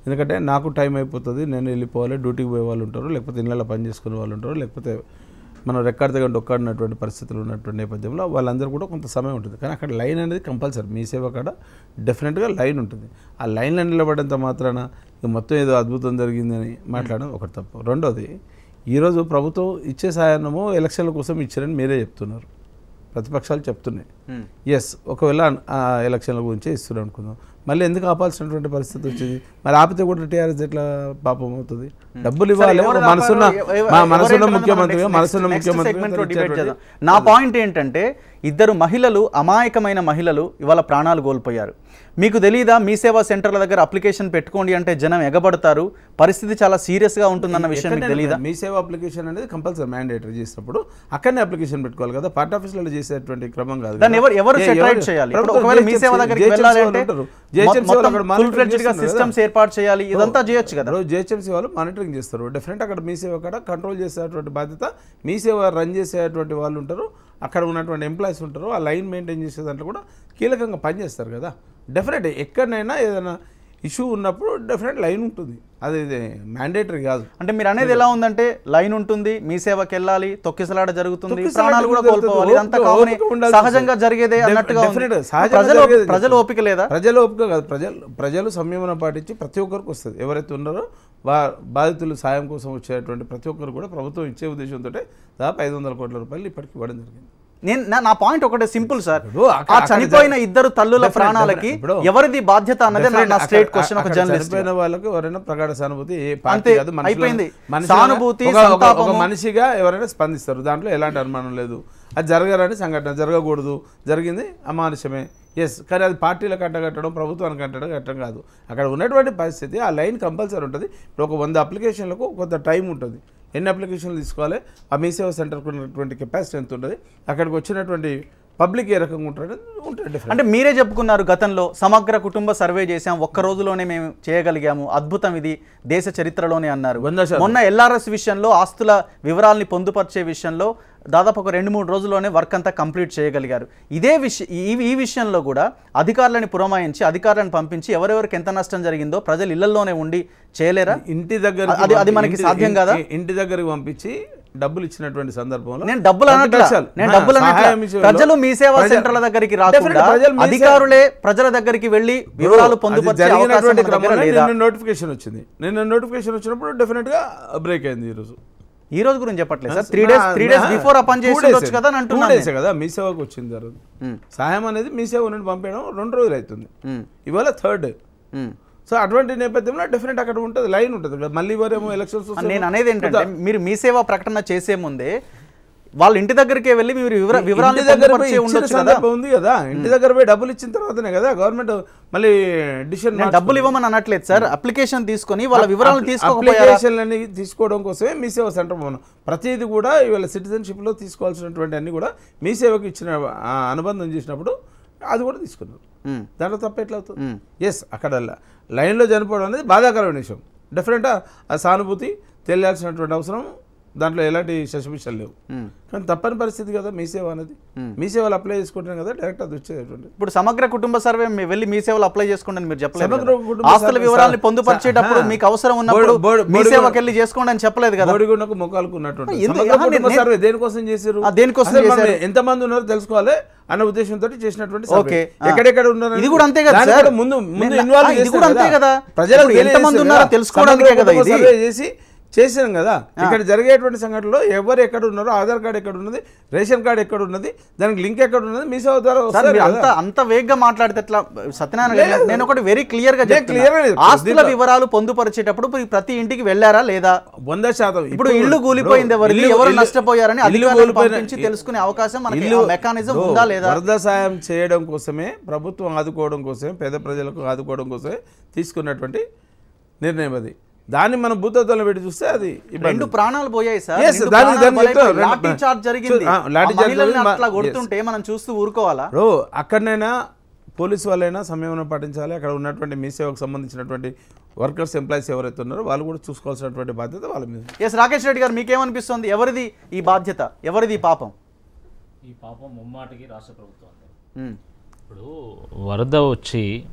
ఎందుకంటే నాకు టైం అయిపోతుంది నేను వెళ్ళిపోవాలి డ్యూటీకి పోయే వాళ్ళు ఉంటారు లేకపోతే ఇళ్ళలో పని చేసుకునే వాళ్ళు ఉంటారు లేకపోతే మనం రెక్కాడితే కంటే ఒక్కడినటువంటి పరిస్థితులు ఉన్నటువంటి నేపథ్యంలో వాళ్ళందరూ కూడా కొంత సమయం ఉంటుంది కానీ అక్కడ లైన్ అనేది కంపల్సరీ మీ సేవ కాడ డెఫినెట్గా లైన్ ఉంటుంది ఆ లైన్లో నిలబడేంత మాత్రాన ఇక మొత్తం ఏదో అద్భుతం జరిగిందని మాట్లాడడం ఒకటి తప్పు రెండోది ఈరోజు ప్రభుత్వం ఇచ్చే సాయాన్నము ఎలక్షన్ల కోసం ఇచ్చారని మీరే చెప్తున్నారు ప్రతిపక్షాలు చెప్తున్నాయి Hmm. ఎస్ ఒకవేళ ఆ ఎలక్షన్ల గురించే ఇస్తున్నారు అనుకుందాం మళ్ళీ ఎందుకు ఆపాల్సినటువంటి పరిస్థితి వచ్చింది మరి ఆపితే కూడా టీఆర్ఎస్ ఎట్లా పాపం అవుతుంది డబ్బులు ఇవ్వాలి సరే, ఎవరు ఒక మనసున్న ఆపారో, ఎవ- ఎవ- మా ఎవరు మనసున్న ఏంటన్నది మనం ముఖ్యమంత్రిగా next- మనసున్న next ముఖ్యమంత్రి segment లో debate చేద్దాం. నా పాయింట్ ఏంటంటే ఇద్దరు మహిళలు అమాయకమైన మహిళలు ఇవాళ ప్రాణాలు కోల్పోయారు మీకు తెలియదా మీ సేవా సెంటర్ల దగ్గర అప్లికేషన్ పెట్టుకోండి అంటే జనం ఎగబడతారు పరిస్థితి చాలా సీరియస్గా ఉంటుందన్న విషయం మీకు తెలియదా మీ సేవ అప్లికేషన్ అనేది కంపల్సరీ మ్యాండేటరీ చేసినప్పుడు అక్కడనే అప్లికేషన్ పెట్టుకోవాలి కదా పార్ట్ ఆఫీసులలో చేసేటువంటి క్రమం కాదు దాన్ని కదా. ఎవరు ఎవరు ఏ- సెటరైట్ ఎవరు- చేయాలి ఇప్పుడు ప్రభుత్వం ఒకవేళ మీ సేవ JHMC దగ్గరికి JHMC వెళ్ళాలి వాళ్ళు అంటే ఉంటారు. మొ- JHMC వాళ్ళు మొత్తం అక్కడ ఫుల్ monitoring ఫ్లెడ్జ్డ్ గా చేస్తున్నారు కదా. సిస్టమ్స్ ఏర్పాటు చేయాలి ఇదంతా చేయొచ్చు కదా ఇప్పుడు జిహెచ్ఎంసీ వాళ్ళు మానిటరింగ్ చేస్తారు డెఫినెట్ అక్కడ మీ సేవ కాడ కంట్రోల్ చేసేటువంటి బాధ్యత మీ సేవ రన్ చేసేటువంటి వాళ్ళు ఉంటారు అక్కడ ఉన్నటువంటి ఎంప్లాయీస్ ఉంటారు ఆ లైన్ మెయింటైన్ చేసే దాంట్లో కూడా కీలకంగా పనిచేస్తారు కదా డెఫినెట్ ఎక్కడైనా ఏదైనా ఇష్యూ ఉన్నప్పుడు డెఫినెట్ లైన్ ఉంటుంది అది మ్యాండేటరీ కాదు అంటే మీరు అనేది ఎలా ఉందంటే లైన్ ఉంటుంది మీ సేవకి వెళ్ళాలి తొక్కిసలాట జరుగుతుంది తొక్కిసలాట ప్రాణాలు కూడా జరుగుతుంది. కోల్పోవాలి ఇదంతా ఓపిక- కామన్ ఓపిక ఉండాల్సి సహజంగా వస్తుంది. జరిగేదే Def- అన్నట్టుగా ఉంది. definitely సహజంగా ప్రజలు జరిగేదే ప్రజలు చెప్తాను. ఓపిక లేదా ప్రజలు ఓపిక కాదు ప్రజలు ప్రజలు సంయమనం పాటించి ప్రతి ఒక్కరికి వస్తుంది ఎవరైతే ఉన్నారో వా బాధితులు సాయం కోసం వచ్చేటువంటి ప్రతి ఒక్కరు కూడా ప్రభుత్వం ఇచ్చే ఉద్దేశంతో దాదాపు ఐదు వందల కోట్ల రూపాయలు ఇప్పటికి ఇవ్వడం జరిగింది నేను నా- నా పాయింట్ ఒకటే సింపుల్ సార్ ఇప్పుడు అక్కడ- ఆ అక్కడ చనిపోయిన జరి- ఇద్దరు తల్లుల Definitely, ప్రాణాలకి definitely. ఇప్పుడు ఎవరిది బాధ్యత అన్నదే నా- నా Definitely స్ట్రేట్ అక్కడ- క్వశ్చన్ ఒక అక్కడ జర్నలిస్ట్ చనిపోయిన వాళ్ళకు ఎవరైనా ప్రగాఢ సానుభూతి ఏ పార్టీ అంతే, కాదు మనుషుల- అయిపోయింది. మనుషులుగా సానుభూతి, ఒక- ఒక- ఒక సంతాపము. మనిషిగా ఎవరైనా స్పందిస్తారు దాంట్లో ఎలాంటి అనుమానం లేదు అది జరగాలని సంఘటన జరగకూడదు జరిగింది అమానుషమే ఎస్ కానీ అది పార్టీలకు అంటగట్టడం ప్రభుత్వానికి అంటడం కట్టడం కాదు అక్కడ ఉన్నటువంటి పరిస్థితి ఆ లైన్ కంపల్సరీ ఉంటుంది ఇప్పుడు ఒక వంద అప్లికేషన్లకు కొంత టైం ఉంటుంది ఎన్ని అప్లికేషన్లు తీసుకోవాలి ఆ మీ సేవా సెంటర్కి ఉన్నటువంటి కెపాసిటీ ఎంత ఉంటుంది అక్కడికి వచ్చినటువంటి పబ్లిక్ ఏ రకంగా ఉంటారు ఉంటుంది different. అంటే మీరే చెప్పుకున్నారు గతంలో సమగ్ర కుటుంబ సర్వే చేశాం ఒక్క రోజులోనే మేము చేయగలిగాము అద్భుతం ఇది దేశ చరిత్రలోనే అన్నారు వంద శాతం. మొన్న ఎల్ఆర్ఎస్ విషయంలో ఆస్తుల వివరాల్ని పొందుపరిచే విషయంలో దాదాపు ఒక రెండు మూడు రోజుల్లోనే వర్క్ అంతా కంప్లీట్ చేయగలిగారు ఇదే విషయం ఈ ఈ విషయంలో కూడా అధికారులని పురమాయించి అధికారులను పంపించి ఎవరెవరికి ఎంత నష్టం జరిగిందో ప్రజలు ఇళ్లలోనే ఉండి చేయలేరా ఇంటి దగ్గర అది అది మనకి సాధ్యం కాదా ఇంటి దగ్గరికి పంపించి డబ్బులు ఇచ్చినటువంటి సందర్భంలో నేను డబ్బులు అనట్లా ప్రతిపక్షాలు, నేను ఆ, డబ్బులు అనట్లా సహాయం ఇచ్చే ప్రజలు మీ సేవా ప్రజలు- సెంటర్ల దగ్గరికి Definitely రాకుండా ప్రజలు మీ సేవ- అధికారులే ప్రజల దగ్గరికి వెళ్ళి వివరాలు అది పొందుపరిచే అవకాశం జరిగినటువంటి మన దగ్గర క్రమంలో లేదా నిన్న నోటిఫికేషన్ వచ్చింది నిన్న నోటిఫికేషన్ వచ్చినప్పుడు డెఫినెట్ గా బ్రేక్ అయింది ఈ రోజు ఈ రోజు గురించి చెప్పట్లేదు sir three days three days before ఆ పని చేసి ఉండొచ్చు కదా అని అంటున్నాను డేస్ కదా మీ సేవకు వచ్చింది ఆ రోజు సహాయం అనేది మీ సేవ నుండి పంపేయడం రెండు రోజులు అవుతుంది ఇవాళ థర్డ్ డే సో అటువంటి నేపథ్యంలో డెఫినెట్ అక్కడ ఉంటుంది లైన్ ఉంటుంది కదా. మళ్ళీ వారేమో ఎలక్షన్స్ నేను అనేది ఏంటంటే మీరు మీ సేవ ప్రకటన చేసే ముందే వాళ్ళ ఇంటి దగ్గరికే వెళ్ళి మీరు వివర వివరాలు ఇంటి దగ్గర పోయి పొందుపరిచి ఇచ్చిన ఉండొచ్చు కదా సందర్భం ఉంది కదా ఇంటి దగ్గర పోయి డబ్బులు ఇచ్చిన తర్వాతనే కదా గవర్నమెంట్ మళ్ళీ డిసిషన్ నేను డబ్బులు ఇవ్వమని అనట్లేదు సార్ అప్లికేషన్ తీసుకొని వాళ్ళ వివరాలు తీసుకోకపోయారా అప్లికేషన్లని తీసుకోవడం కోసమే మీ సేవ సెంటర్ మనం ప్రతిదీ కూడా ఇవాళ సిటిజన్షిప్లో తీసుకోవాల్సినటువంటి అన్ని కూడా మీ సేవకి ఇచ్చిన ఆ, అనుబంధం చేసినప్పుడు అది కూడా తీసుకున్నారు మ్మ్. దాంట్లో తప్ప ఎట్లా అవుతుంది ఎస్ అక్కడ ల- లైన్లో చనిపోవడం అనేది బాధాకరమైన విషయం డెఫినెట్గా ఆ సానుభూతి తెలియాల్సినటువంటి అవసరం దాంట్లో ఎలాంటి సస్మిషన్ లేవు కానీ తప్పని పరిస్థితి కదా మీ సేవ అనేది మీ సేవలు అప్లై చేసుకుంటున్నాం కదా డైరెక్ట్ అది వచ్చేటువంటి ఇప్పుడు సమగ్ర కుటుంబ సర్వే మీ వెళ్ళి మీ సేవలు అప్లై చేసుకోండి అని మీరు చెప్పలేదు సమగ్ర కదా. కుటుంబ ఆస్తుల సర్వే వివరాలను స- పొందుపరిచేటప్పుడు స- మీకు అవసరం ఉన్నప్పుడు బోర్డు- బోర్డు- మీ బోర్డు- సేవకి వెళ్ళి చేసుకోండి అని చెప్పలేదు కదా బోడిగుండకు మొక్కలకు ఉన్నటువంటి ఎందుకు- సమగ్ర ఆహా, కుటుంబ నేను- సర్వే దేనికోసం చేశారు ఆ, దేనికోసం అసలు మనం చేశారు? ఎంతమంది ఉన్నారో తెలుసుకోవాలి అన్న ఉద్దేశంతో చేసినటువంటి సర్వే. ఓకే, ఆ. ఎక్కడెక్కడ ఉన్నారు ఇది కూడా అంతే కదా దాన్ని సార్? కూడా ముందు ముందు నేను- ఇన్వాల్వ్ ఆ, ఇది చేస్తారు కూడా అంతే కదా? ప్రజలకు ఇప్పుడు ఎంతమంది తెలియజేస్తారు ఉన్నారో కదా. తెలుసుకోవడానికే సమగ్ర కదా కుటుంబ ఇది? సర్వే చేసి చేసినాం కదా ఇక్కడ జరిగేటువంటి సంఘటనలో ఎవరు ఎక్కడ ఉన్నారో ఆధార్ కార్డు ఎక్కడ ఉన్నది రేషన్ కార్డు ఎక్కడ ఉన్నది దానికి లింక్ ఎక్కడ ఉన్నది మీ సేవ ద్వారా సార్ వస్తారు మీరు కదా. అంత అంత వేగ్గా మాట్లాడితే ఎట్లా సత్యనారాయణ గారు, లేదు. నేను ఒకటి వెరీ క్లియర్ గా నేను చెప్తున్నా. clear గా చెప్తున్నా. ఆస్తుల దీంట్లో- వివరాలు పొందుపరిచేటప్పుడు మీరు ప్రతి ఇంటికి వెళ్ళారా లేదా వంద శాతం ఇప్పుడు ఇల్లు కూలిపోయింది ఎవరికి ఇల్లు- ఎవరు ఇల్లు- నష్టపోయారని ఇల్లు అధికారులను కూలిపోయిన- పంపించి తెలుసుకునే అవకాశం మనకి ఇల్లు మెకానిజం ఓ, ఉందా లేదా వరద సాయం చేయడం కోసమే ప్రభుత్వం ఆదుకోవడం కోసమే పేద ప్రజలకు ఆదుకోవడం కోసమే తీసుకున్నటువంటి నిర్ణయం అది దాన్ని మనం భూతత్వంలో పెట్టి చూస్తే అది ఇబ్బంది. రెండు ప్రాణాలు పోయాయి సార్ Yes, రెండు దానికి- ప్రాణాలు దానికి బలైపోయాయి. చెప్తా, లాఠీ రెండు- చార్జ్ జరిగింది ఆ, లాఠీ ఆ చార్జ్ మహిళల్ని జరిగింది. అట్లా మా- కొడుతుంటే మనం చూస్తూ ఊరుకోవాలా బ్రో అక్కడనైనా పోలీసు వాళ్ళైనా సంయమనం పాటించాలి అక్కడ ఉన్నటువంటి మీ సేవకు సంబంధించినటువంటి వర్కర్స్ ఎంప్లాయీస్ ఎవరైతే ఉన్నారో వాళ్ళు కూడా చూసుకోవాల్సినటువంటి బాధ్యత వాళ్ళ మీద ఎస్ రాకేష్ రెడ్డి గారు మీకేమనిపిస్తుంది ఎవరిది ఈ బాధ్యత ఎవరిది ఈ పాపం ఈ పాపం ముమ్మాటికి రాష్ట్ర ప్రభుత్వం ఉమ్. ఇప్పుడు వరద వచ్చి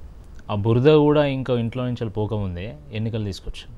ఆ బురద కూడా ఇంకా ఇంట్లో నుంచి వెళ్ళి పోకముందే ఎన్నికలు తీసుకొచ్చాం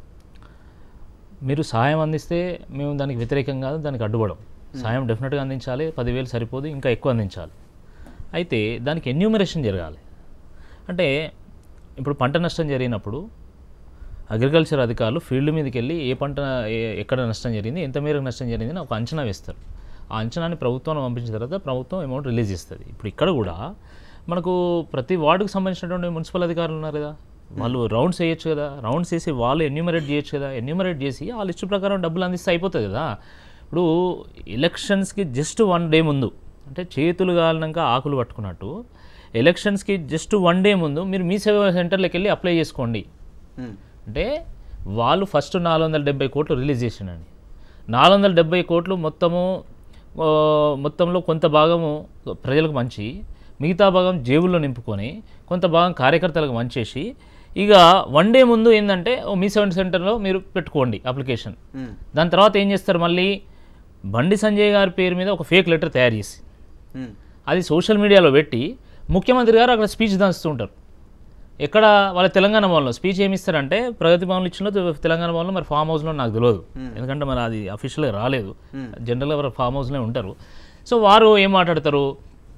మీరు సహాయం అందిస్తే మేము దానికి వ్యతిరేకం కాదు దానికి అడ్డుపడం సాయం డెఫినెట్గా అందించాలి పదివేలు సరిపోదు ఇంకా ఎక్కువ అందించాలి అయితే దానికి ఎన్యూమరేషన్ జరగాలి అంటే ఇప్పుడు పంట నష్టం జరిగినప్పుడు అగ్రికల్చర్ అధికారులు ఫీల్డ్ మీదకి వెళ్ళి ఏ పంట ఏ- ఎక్కడ నష్టం జరిగింది ఎంత మేరకు నష్టం జరిగింది అని ఒక అంచనా వేస్తారు ఆ అంచనాని ప్రభుత్వం పంపించిన తర్వాత ప్రభుత్వం అమౌంట్ రిలీజ్ చేస్తుంది ఇప్పుడు ఇక్కడ కూడా మనకు ప్రతి వార్డుకు సంబంధించినటువంటి మున్సిపల్ అధికారులు ఉన్నారు కదా వాళ్ళు రౌండ్స్ వేయొచ్చు కదా రౌండ్స్ వేసి వాళ్ళు ఎన్యూమరేట్ చేయొచ్చు కదా ఎన్యూమరేట్ చేసి ఆ లిస్టు ప్రకారం డబ్బులు అందిస్తే అయిపోతుంది కదా ఇప్పుడు ఎలక్షన్స్కి జస్ట్ వన్ డే ముందు అంటే చేతులు కాలినాక ఆకులు పట్టుకున్నట్టు ఎలక్షన్స్కి జస్ట్ వన్ డే ముందు మీరు మీ సేవా సెంటర్లోకి వెళ్ళి అప్లై చేసుకోండి అంటే వాళ్ళు ఫస్ట్ నాలుగు వందల డెబ్బై కోట్లు రిలీజ్ చేసిండండి నాలుగు వందల డెబ్బై కోట్లు మొత్తము ఆ, మొత్తంలో కొంత భాగము ప్రజలకు మంచి మిగతా భాగం జేబుల్లో నింపుకొని కొంత భాగం కార్యకర్తలకు మంచేసి ఇక వన్ డే ముందు ఏంటంటే ఓ మీ సెవెన్ సెంటర్లో మీరు పెట్టుకోండి అప్లికేషన్ దాని తర్వాత ఏం చేస్తారు మళ్ళీ బండి సంజయ్ గారి పేరు మీద ఒక ఫేక్ లెటర్ తయారు చేసి అది సోషల్ మీడియాలో పెట్టి ముఖ్యమంత్రి గారు అక్కడ స్పీచ్ దంచుతూ ఉంటారు ఎక్కడ వాళ్ళ తెలంగాణ భవన్లో స్పీచ్ ఏమి ఇస్తారంటే ప్రగతి భవన్లో ఇచ్చిన తెలంగాణ భవన్లో మరి ఫామ్ హౌస్లో నాకు తెలియదు ఎందుకంటే మరి అది అఫీషియల్గా రాలేదు జనరల్గా వారు ఫామ్ హౌస్లో ఉంటారు సో వారు ఏం మాట్లాడతారు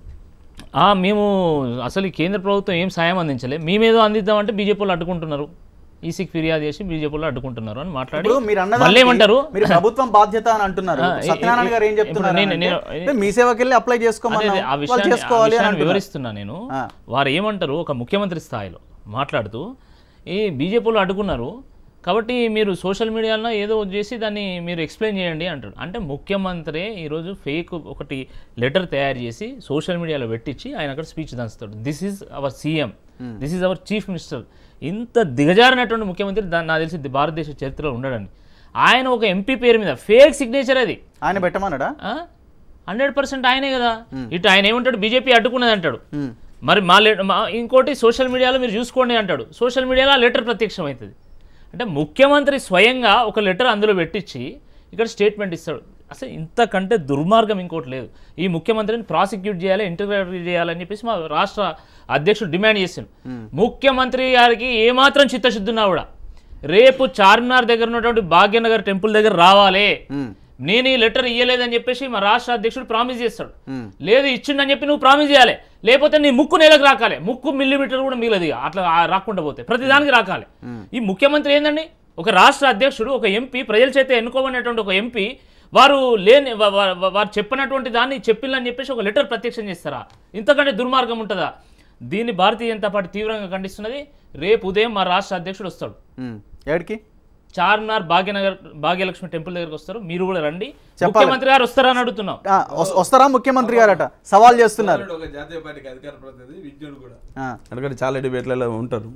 "ఆ, మేము అసలు ఈ కేంద్ర ప్రభుత్వం ఏం సాయం అందించలే మేమేదో అందిద్దామంటే బీజేపీ వాళ్ళు అడ్డుకుంటున్నారు ఈసీకి ఫిర్యాదు చేసి బీజేపీ వాళ్ళు అడ్డుకుంటున్నారు అని మాట్లాడి ఇప్పుడు మీరు మళ్ళీ అన్నదానికి ఏమంటారు మీరు ప్రభుత్వం బాధ్యత అని అంటున్నారు ఆ, ఇప్పుడు సత్యనారాయణ గారు ఏం ఇప్పుడు చెప్తున్నారు నేను- అంటే, నేను- అంటే మీ సేవకి వెళ్ళి అప్లై అదే చేసుకోమన్నా అదే, ఆ వాళ్ళు విషయాన్ని ఆ చేసుకోవాలి అని విషయాన్ని అంటున్నారు. వివరిస్తున్నా నేను వారు ఏమంటారు ఒక ముఖ్యమంత్రి స్థాయిలో మాట్లాడుతూ ఈ బీజేపీలో అడ్డుకున్నారు కాబట్టి మీరు సోషల్ మీడియాలో ఏదో ఒకటి చేసి దాన్ని మీరు ఎక్స్ప్లెయిన్ చేయండి అంటాడు అంటే ముఖ్యమంత్రి ఈరోజు ఫేక్ ఒకటి లెటర్ తయారు చేసి సోషల్ మీడియాలో పెట్టించి ఆయన అక్కడ స్పీచ్ దంచుతాడు this is our CM this is our chief minister ఇంత దిగజారినటువంటి ముఖ్యమంత్రి దాన్ని నాకు తెలిసి భారతదేశ చరిత్రలో ఉండడండి ఆయన ఒక ఎంపీ పేరు మీద ఫేక్ సిగ్నేచర్ అది ఆయన పెట్టమన్నాడా హండ్రెడ్ పర్సెంట్ ఆయనే కదా ఇటు ఆయన ఏమంటాడు బీజేపీ అడ్డుకున్నది అంటాడు మరి మా లె మా ఇంకోటి సోషల్ మీడియాలో మీరు చూసుకోండి అంటాడు సోషల్ మీడియాలో ఆ లెటర్ ప్రత్యక్షం అవుతుంది అంటే ముఖ్యమంత్రి స్వయంగా ఒక లెటర్ అందులో పెట్టించి ఇక్కడ స్టేట్మెంట్ ఇస్తాడు అసలు ఇంతకంటే దుర్మార్గం ఇంకోటి లేదు ఈ ముఖ్యమంత్రిని ప్రాసిక్యూట్ చేయాలి ఇంటర్వ్యూ చేయాలని చెప్పేసి మా రాష్ట్ర అధ్యక్షుడు డిమాండ్ చేసిండు ముఖ్యమంత్రి గారికి ఏమాత్రం చిత్తశుద్ధి ఉన్నా కూడా రేపు చార్మినార్ దగ్గర ఉన్నటువంటి భాగ్యనగర్ టెంపుల్ దగ్గర రావాలి నేను ఈ లెటర్ ఇయ్యలేదని చెప్పేసి మా రాష్ట్ర అధ్యక్షుడు ప్రామిస్ చేస్తాడు లేదు ఇచ్చిండని చెప్పి నువ్వు ప్రామిస్ చేయాలి లేకపోతే నీ ముక్కు నేలకు రాకాలి ముక్కు మిల్లీమీటర్ కూడా మిగలదు ఇక. అట్లా ఆ రాకుండా పోతే ప్రతిదానికి రాకాలి ఈ ముఖ్యమంత్రి ఏందండి ఒక రాష్ట్ర అధ్యక్షుడు ఒక ఎంపీ ప్రజల చేత ఎన్నుకోబడినటువంటి ఒక ఎంపీ వారు లేని వా- వా- వా- వారు చెప్పినటువంటి దాన్ని చెప్పిల్లని చెప్పేసి ఒక లెటర్ ప్రత్యక్షం చేస్తారా ఇంతకంటే దుర్మార్గం ఉంటుందా దీన్ని భారతీయ జనతా పార్టీ తీవ్రంగా ఖండిస్తున్నది రేపు ఉదయం మా రాష్ట్ర అధ్యక్షుడు వస్తాడు ఏడికి చార్మినార్ భాగ్యనగర్ భాగ్యలక్ష్మి టెంపుల్ దగ్గరకు వస్తారు మీరు కూడా రండి చెప్పాలి. ముఖ్యమంత్రి గారు వస్తారని అడుగుతున్నాం ఆ, వస్- వస్తారా ముఖ్యమంత్రి గారట సవాల్ చేస్తున్నారు ఒక జాతీయ పార్టీకి అధికార ప్రతినిధి విద్యుడు కూడా ఆ. ఎందుకంటే చాలా డిబేట్లలో ఉంటారు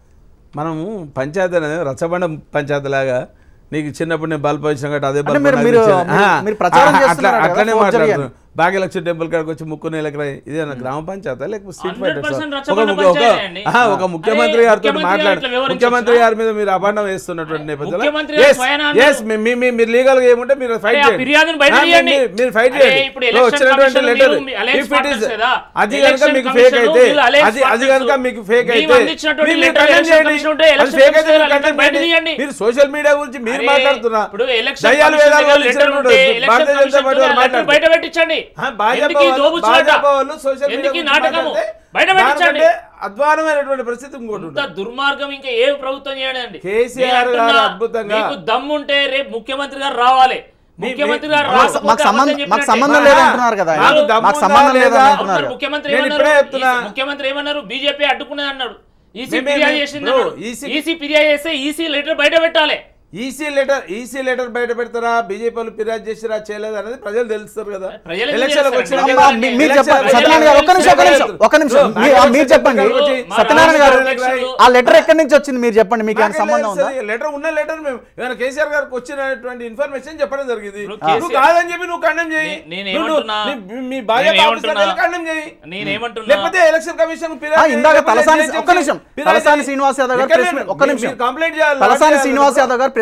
మనము పంచాయతీ అనేది రచ్చబండ పంచాయతీ లాగా నీకు చిన్నప్పుడు నేను బల్బ్ వచ్చిన కాబట్టి అదే అంటే బల్బ్ మీరు- నాకు మీరు- ఇచ్చాను. మీరు- ఆ, మీరు ప్రచారం ఆ, అట్లా చేస్తున్నారు కదా, అట్లనే forgery మాట్లాడుతున్నారు అని. భాగ్యలక్ష్మి టెంపుల్ కాడికి వచ్చి ముక్కు నేలకరా ఇదేనా గ్రామ పంచాయతీ లేకపోతే స్ట్రీట్ 100% ఫైటర్స్ ఒక రచ్చబండ ముఖ్య- ఒక పంచాయతీ అండి. ఆ, ఒక ముఖ్యమంత్రి అరే, గారితో ముఖ్యమంత్రి మాట్లాడు గారు ఇట్లా వివరించొచ్చా? ముఖ్యమంత్రి గారి మీద మీరు అభాండం వేస్తున్నటువంటి నేపథ్యంలో ముఖ్యమంత్రి గారు Yes, స్వయానా yes, మీ- మీ- మీ- మీరు లీగల్ గా ఏముంటే మీరు ఫైట్ అరే, ఆ చేయండి ఫిర్యాదుని బయట ఆ, మీ- తీయండి. మీ- మీరు ఫైట్ అరే, చేయండి ఇప్పుడు ఓ, ఎలక్షన్ వచ్చినటువంటి కమిషన్ లెటర్ మీరు మీ alliance if it is partners కదా? అది కనుక ఎలక్షన్ మీకు ఫేక్ కమిషన్ అయితే వీళ్ళు alliance అది అది partners. కనుక మీకు ఫేక్ మేము అయితే అందించినటువంటి మీరు letter condemn ఎలక్షన్ చేయండి. కమిషన్ ఉంటే అది ఎలక్షన్ ఫేక్ అయితే కమిషన్ మీరు letter condemn బయట చేయండి. తీయండి. మీరు సోషల్ మీడియా గురించి మీరు అరే, మాట్లాడుతున్నా ఇప్పుడు ఎలక్షన్ దయ్యాలు కమిషన్ వేదాలు దగ్గర వాళ్ళు లెటర్ ఇచ్చినప్పుడు ఉంటే election Bharatiya Janata commission party వాళ్ళు లెటర్ మాట్లాడుతున్నారు. బయట పెట్టించండి ఆ, భాజపా ఎందుకు ఈ వాళ్ళు- దోబుచ్చులాట? భాజపా వాళ్ళు సోషల్ మీడియా ఎందుకు ఈ గురించి నాటకము మాట్లాడితే బయట పెట్టించండి దానికంటే అధ్వానమైనటువంటి పరిస్థితి ఇంకోటి ఇంత ఉంటుంది. దుర్మార్గం ఇంకా ఏ ప్రభుత్వం చేయడండి కేసీఆర్ నేను గారు అంటున్నా, అద్భుతంగా- మీకు దమ్ముంటే రేపు ముఖ్యమంత్రి గారు రావాలి ముఖ్యమంత్రి గారు మాకు- రాకపోతే మాకు సంబంధం- అబద్ధం మాకు చెప్పినట్టే. సంబంధం లేదంటున్నారు కదా ఆయన. మాకు మాకు దమ్ము సంబంధం ఉందా లేదని లేదా? అంటున్నారు. అవును, ముఖ్యమంత్రి నేను ఏమన్నారు? ఇప్పుడే చెప్తున్నా. ఈసీ- ముఖ్యమంత్రి ఏమన్నారు బీజేపీ అడ్డుకున్నది అన్నాడు ఈసీ మేమే- ఫిర్యాదు మేము- చేసింది బ్రో, అన్నాడు. ఈసీ- ఈసీ ఫిర్యాదు చేస్తే ఈసీ లెటర్ బయట పెట్టాలి ఈసీ లెటర్ ఈసీ లెటర్ బయట పెడతారా బీజేపీ వాళ్ళు ఫిర్యాదు చేసిరా చేయలేదు అనేది ప్రజలు తెలుస్తారు కదా ప్రజలు ఎందుకు ఎలక్షన్లకు చేస్తారు? వచ్చినాక అమ్మా, మీ- మీరు చెప్పండి సత్యనారాయణ గారు ఒక్క నిమిషం ఒక్క నిమిషం ఒక్క నిమిషం మీ- ఆ, మీరు చెప్పండి సత్యనారాయణ గారు ఆ లెటర్ ఎక్కడి నుంచి వచ్చింది మీరు చెప్పండి మీకు ఏమైనా సంబంధం ఉందా లెటర్ ఉన్న లెటర్ మేము ఏమైనా కేసీఆర్ గారికి వచ్చినటువంటి ఇన్ఫర్మేషన్ చెప్పడం జరిగింది ఇప్పుడు నువ్వు కేసీఆర్- కాదని చెప్పి నువ్వు ఖండం చేయి నే- నేను నువ్వు- ఏమంటున్నా? నీ- మీ భాజపా నేను ఆఫీసర్ ఏమంటున్నా? దగ్గర ఖండం చేయి నేను ఏమంటున్నా? లేకపోతే ఎలక్షన్ కమిషన్ ఆ, ఇందాక తలసాని ఒక్క నిమిషం తలసాని శ్రీనివాస్ యాదవ్ గారు ప్రెస్ మీట్- ఒక్క నిమిషం కంప్లైంట్ చేయాలి తలసాని శ్రీనివాస్ యాదవ్ గారు ప్రెస్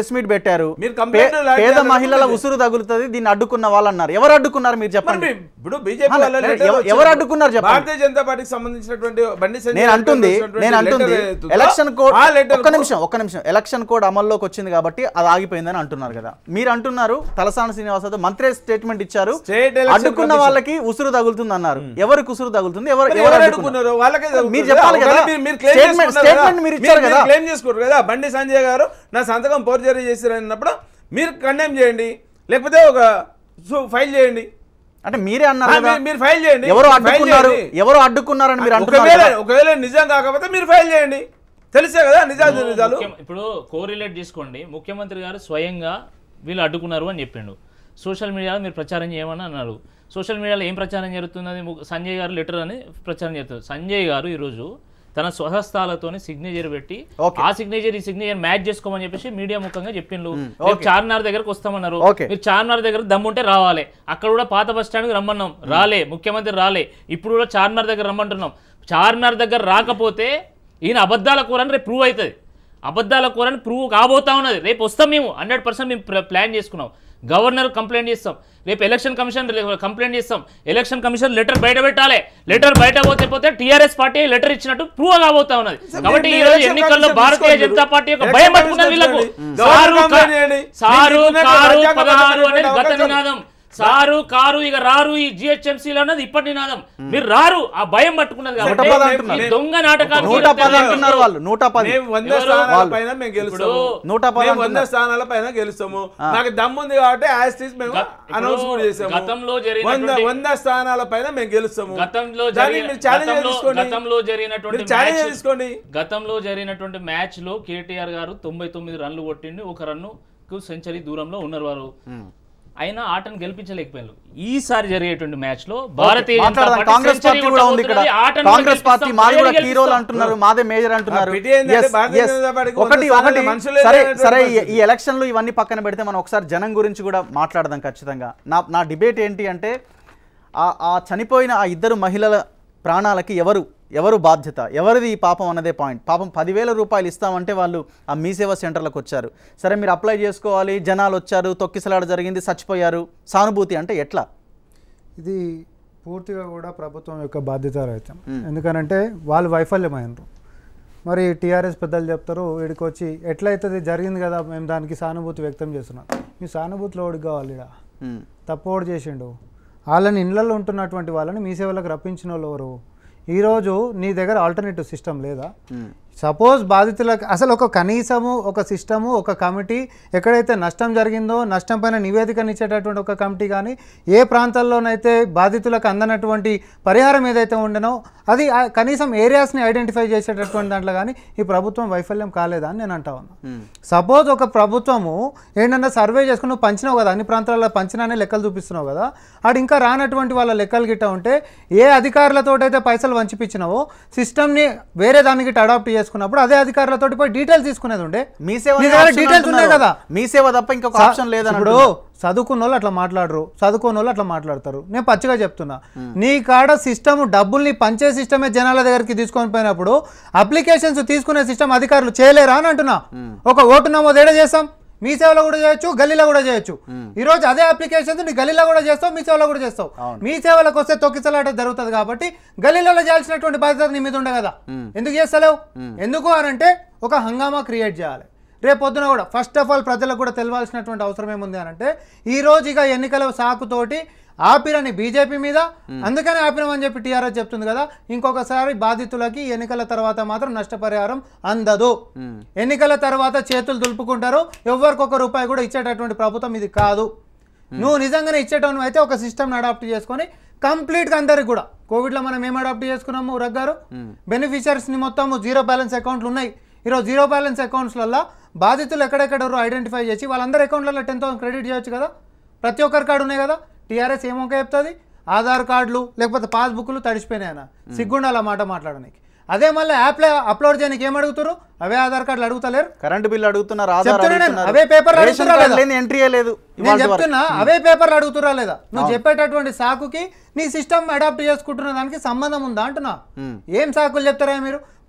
ప్రెస్ మీట్ పెట్టారు మీరు complaint పే- lodge పేద చేయాలి మహిళల అనుకుంటే- ఉసురు తగులుతుంది దీన్ని అడ్డుకున్న వాళ్ళు అన్నారు ఎవరు అడ్డుకున్నారు మీరు చెప్పండి ఇప్పుడు బీజేపీ ఆ, వాళ్ళ లే- letter ఎవ- వచ్చింది. ఎవరు అడ్డుకున్నారు చెప్పండి భారతీయ జనతా పార్టీకి సంబంధించినటువంటి బండి సంజయ్ నేను గారికి అంటుంది వచ్చినటువంటి నేను అంటుంది letter ఏదైతుందో, ఎలక్షన్ కోడ్ ఆ letter ఒక్క కు- నిమిషం ఒక్క నిమిషం ఎలక్షన్ కోడ్ అమల్లోకి వచ్చింది కాబట్టి అది ఆగిపోయిందని అంటున్నారు కదా మీరు అంటున్నారు తలసాని శ్రీనివాస్ యాదవ్ మంత్రి స్టేట్మెంట్ ఇచ్చారు State election అడ్డుకున్న commission. వాళ్ళకి ఉసురు తగులుతుంది అన్నారు ఎవరికి ఉసురు తగులుతుంది ఎవరు మరి ఎవరు ఎవరు అడ్డుకున్నారు అడ్డుకున్నారు వాళ్ళకే మీరు తగులుతుంది చెప్పాలి ఒకవేళ కదా మీరు- మీరు claim స్టేట్మెంట్ చేసుకున్నారు స్టేట్మెంట్ కదా. మీరు ఇచ్చారు మీరు కదా క్లెయిమ్ చేసుకోరు కదా బండి సంజయ్ గారు నా సంతకం పోర్జరీ చేశారు అన్నప్పుడు మీరు కండెమ్ చేయండి లేకపోతే ఒక ఫైల్ చేయండి అంటే మీరే అన్నారు ఆ, కదా. మీరు- మీరు ఫైల్ చేయండి ఎవరు ఫైల్ అడ్డుకున్నారు చేయండి. ఎవరు అడ్డుకున్నారని మీరు అంటున్నారు ఒకవేళ కదా. ఒకవేళ నిజం కాకపోతే మీరు ఫైల్ చేయండి తెలిసే కదా నిజాలు నిజాలు ముఖ్యం- ఇప్పుడు కోరిలేట్ చేసుకోండి ముఖ్యమంత్రి గారు స్వయంగా వీళ్ళు అడ్డుకున్నారు అని చెప్పిండు సోషల్ మీడియాలో మీరు ప్రచారం చేయమని అన్నారు సోషల్ మీడియాలో ఏం ప్రచారం జరుగుతున్నది ము- సంజయ్ గారు లెటర్ అని ప్రచారం చేస్తుంది సంజయ్ గారు ఈరోజు తన స్వహస్తాలతోని సిగ్నేచర్ పెట్టి ఆ సిగ్నేచర్ ఈ సిగ్నేచర్ మ్యాచ్ చేసుకోమని చెప్పేసి మీడియా ముఖంగా చెప్పిండ్రు రేపు ఓకే. చార్మినార్ దగ్గరకు వస్తామన్నారు ఓకే. మీరు చార్మినార్ దగ్గర దమ్ముంటే రావాలి అక్కడ కూడా పాత బస్ స్టాండ్కి రమ్మన్నాం రాలే ముఖ్యమంత్రి రాలే ఇప్పుడు కూడా చార్మినార్ దగ్గర రమ్మంటున్నాం చార్మినార్ దగ్గర రాకపోతే ఈయన అబద్ధాల కూరని రేపు ప్రూవ్ అవుతుంది అబద్ధాల కూరని ప్రూవ్ కాబోతా ఉన్నది రేపు వస్తాం మేము హండ్రెడ్ పర్సెంట్ మేము ప్ర- ప్లాన్ చేసుకున్నాం గవర్నర్ కంప్లైంట్ చేస్తాం రేపు ఎలక్షన్ కమిషన్ రే- కంప్లైంట్ చేస్తాం ఎలక్షన్ కమిషన్ లెటర్ బయట పెట్టాలి లెటర్ బయట పోతే పోతే టీఆర్ఎస్ పార్టీ లెటర్ ఇచ్చినట్టు ప్రూవ్ కాబోతా ఉన్నది కాబట్టి మీరు ఈ రోజు ఎలక్షన్ ఎన్నికల్లో కమిషన్ భారతీయ తీసుకోండి. జనతా పార్టీ యొక్క ఎలక్షన్ భయం కమిషన్ పట్టుకున్నది వీళ్ళకు తీసుకోండి. సారు గవర్నర్ కంప్లైంట్ చేయండి. సారు మీకు ఉన్నటువంటి కారు రాజ్యాంగ పదహారు అనేది గత అవకాశం. నినాదం సారు కారు ఇక రారు ఈ జిహెచ్ఎంసీలో అన్నది ఇప్పటి నినాదం మీరు రారు ఆ భయం పట్టుకున్నది నూట కాబట్టి పది ఈ అంటున్నారు. దొంగ నాటకాలు నూట పది అంటున్నారు వాళ్ళు నూట పది మేము వంద ఎవరు? స్థానాల వాళ్ళు. పైన మేము గెలుస్తాము నూట పది మేము వంద అంటున్నారు. స్థానాల పైన గెలుస్తాము ఆ. నాకు దమ్ముంది కాబట్టి యాజ్ ఇస్ మేము గ- ఇప్పుడు అనౌన్స్ కూడా చేసాము గతంలో వంద జరిగినటువంటి- వంద స్థానాల పైన మేము గెలుస్తాము గతంలో దాన్ని జరిగిన మీరు ఛాలెంజ్ గతంలో తీసుకోండి గతంలో జరిగినటువంటి మీరు ఛాలెంజ్ మ్యాచ్ తీసుకోండి గతంలో జరిగినటువంటి మ్యాచ్ లో కేటీఆర్ గారు తొంభై తొమ్మిది రన్లు కొట్టిండి ఒక రన్నుకు సెంచరీ దూరంలో ఉన్నారు వారు అయినా ఆటను గెలిపించలేకపోయారు ఈసారి జరిగేటువంటి మ్యాచ్ లో భారతీయ జనతా మాట్లాడదాం పార్టీ కాంగ్రెస్ సెంచరీ పార్టీ కూడా ఉంది ఇక్కడ కొట్టబోతున్నది. ఆటను కూడా కాంగ్రెస్ పార్టీ గెలిపిస్తాం, మాది కూడా ఏడు కీ రోల్ గెలిపిస్తాం. అంటున్నారు మాదే మేజర్ అంటున్నారు ఆ పిటి ఏంటంటే Yes, భారతీయ yes. జనతా పార్టీకి ఒకటి వంద ఒకటి స్థానాలు మనుషులే సరే లేనటువంటి సరే ఈ- పరిస్థితి. ఈ ఎలక్షన్లు ఇవన్నీ పక్కన పెడితే మనం ఒకసారి జనం గురించి కూడా మాట్లాడదాం ఖచ్చితంగా నా నా డిబేట్ ఏంటి అంటే ఆ ఆ చనిపోయిన ఆ ఇద్దరు మహిళల ప్రాణాలకి ఎవరు ఎవరు బాధ్యత ఎవరిది ఈ పాపం అన్నదే పాయింట్ పాపం పదివేల రూపాయలు ఇస్తామంటే వాళ్ళు ఆ మీ సేవా సెంటర్లకు వచ్చారు సరే మీరు అప్లై చేసుకోవాలి జనాలు వచ్చారు తొక్కిసలాట జరిగింది చచ్చిపోయారు సానుభూతి అంటే ఎట్లా ఇది పూర్తిగా కూడా ప్రభుత్వం యొక్క బాధ్యత రహితం ఎందుకనంటే వాళ్ళు వైఫల్యమైనరు మరి టీఆర్ఎస్ పెద్దలు చెప్తారు వీడికి వచ్చి ఎట్లయితుంది జరిగింది కదా మేము దానికి సానుభూతి వ్యక్తం చేస్తున్నాం మీ సానుభూతిలో ఓడికి కావాలి ఈడ తప్పు ఓడి చేసిండు వాళ్ళని ఇళ్ళల్లో ఉంటున్నటువంటి వాళ్ళని మీ సేవలకు రప్పించిన వాళ్ళు ఎవరు ఈరోజు నీ దగ్గర ఆల్టర్నేటివ్ సిస్టమ్ లేదా సపోజ్ బాధితులకు అసలు ఒక కనీసము ఒక సిస్టము ఒక కమిటీ ఎక్కడైతే నష్టం జరిగిందో నష్టం పైన నివేదికనిచ్చేటటువంటి ఒక కమిటీ కానీ ఏ ప్రాంతాల్లోనైతే బాధితులకు అందనటువంటి పరిహారం ఏదైతే ఉండనో అది ఆ కనీసం ఏరియాస్ని ఐడెంటిఫై చేసేటటువంటి దాంట్లో కానీ ఈ ప్రభుత్వం వైఫల్యం కాలేదా అని నేను అంటా ఉన్నా సపోజ్ ఒక ప్రభుత్వము ఏంటంటే సర్వే చేసుకుని నువ్వు పంచినావు కదా అన్ని ప్రాంతాలలో పంచినానే లెక్కలు చూపిస్తున్నావు కదా ఆడు ఇంకా రానటువంటి వాళ్ళ లెక్కలు గిట్ట ఉంటే ఏ అధికారులతోటైతే పైసలు వంచిపించినావో సిస్టమ్ని వేరే దానికి అడాప్ట్ చేసుకున్నప్పుడు అదే అధికారులతోటి పోయి డీటెయిల్స్ తీసుకునేది ఉండే మీ సేవ నీ దగ్గర డీటెయిల్స్ ఉన్నాయి కదా మీ సేవ తప్ప ఇంకొక సా- ఆప్షన్ లేదని ఇప్పుడు అంటున్నారు. చదువుకున్న వాళ్ళు అట్లా మాట్లాడరు చదువుకున్న వాళ్ళు అట్లా మాట్లాడతారు నేను పచ్చిగా చెప్తున్నా నీ కాడ సిస్టమ్ డబ్బుల్ని పంచే సిస్టమే జనాల దగ్గరికి తీసుకొని పోయినప్పుడు అప్లికేషన్స్ తీసుకునే సిస్టమ్ అధికారులు చేయలేరా అని అంటున్నా ఒక ఓటు నమోదు ఏడ చేస్తాం మీ సేవలో కూడా చేయొచ్చు గల్లీలో కూడా చేయొచ్చు ఈ రోజు అదే అప్లికేషన్స్ నీ గల్లీలో కూడా చేస్తావు మీ సేవలో కూడా చేస్తావు మీ సేవలకు వస్తే తొక్కిసలాట జరుగుతుంది కాబట్టి గల్లీలలో చేయాల్సినటువంటి బాధ్యత నీ మీద ఉండే కదా ఎందుకు చేస్తలేవు ఎందుకు అని అంటే ఒక హంగామా క్రియేట్ చేయాలి రేపు పొద్దున కూడా ఫస్ట్ ఆఫ్ ఆల్ ప్రజలకు కూడా తెలియాల్సినటువంటి అవసరం ఏముంది అని అంటే ఈ రోజు ఇక ఎన్నికల సాకుతోటి ఆపిరని బీజేపీ మీద అందుకనే ఆపినామని చెప్పి టీఆర్ఎస్ చెప్తుంది కదా ఇంకొకసారి బాధితులకి ఎన్నికల తర్వాత మాత్రం నష్టపరిహారం అందదు ఎన్నికల తర్వాత చేతులు దులుపుకుంటారు ఎవరికొక రూపాయి కూడా ఇచ్చేటటువంటి ప్రభుత్వం ఇది కాదు నువ్వు నిజంగానే ఇచ్చేటోను అయితే ఒక సిస్టమ్ని అడాప్ట్ చేసుకొని కంప్లీట్గా అందరికి కూడా కోవిడ్లో మనం ఏం అడాప్ట్ చేసుకున్నాము రగ్గారు బెనిఫిషియర్స్ని మొత్తము జీరో బ్యాలెన్స్ అకౌంట్లు ఉన్నాయి ఈరోజు జీరో బ్యాలెన్స్ అకౌంట్స్లలో బాధితులు ఎక్కడెక్కడ ఐడెంటిఫై చేసి వాళ్ళందరి అకౌంట్లలో టెన్ థౌసండ్ క్రెడిట్ చేయొచ్చు కదా ప్రతి ఒక్కరి కార్డు ఉన్నాయి కదా టీఆర్ఎస్ ఏమొక చెప్తుంది ఆధార్ కార్డులు లేకపోతే పాస్బుక్లు తడిసిపోయినాయన సిగ్గుండాలి ఆ మాట మాట్లాడడానికి అదే మళ్ళీ యాప్లో అప్లోడ్ చేయడానికి ఏం అడుగుతారు అవే ఆధార్ కార్డులు అడుగుతలేరు కరెంటు బిల్లు అడుగుతున్నారు ఆధార్ చెప్తున్నా నేను, అడుగుతున్నారు. అవే పేపర్లు రేషన్ అడుగుతున్నా కార్డు లేదా? లేని ఎంట్రీ లేదు నేను ఇవాళ వరకు. చెప్తున్నా అవే పేపర్లు అడుగుతురా లేదా నువ్వు అవును. చెప్పేటటువంటి సాకుకి నీ సిస్టమ్ అడాప్ట్ చేసుకుంటున్న దానికి సంబంధం ఉందా అంటున్నా మ్మ్. ఏం సాకులు చెప్తారా మీరు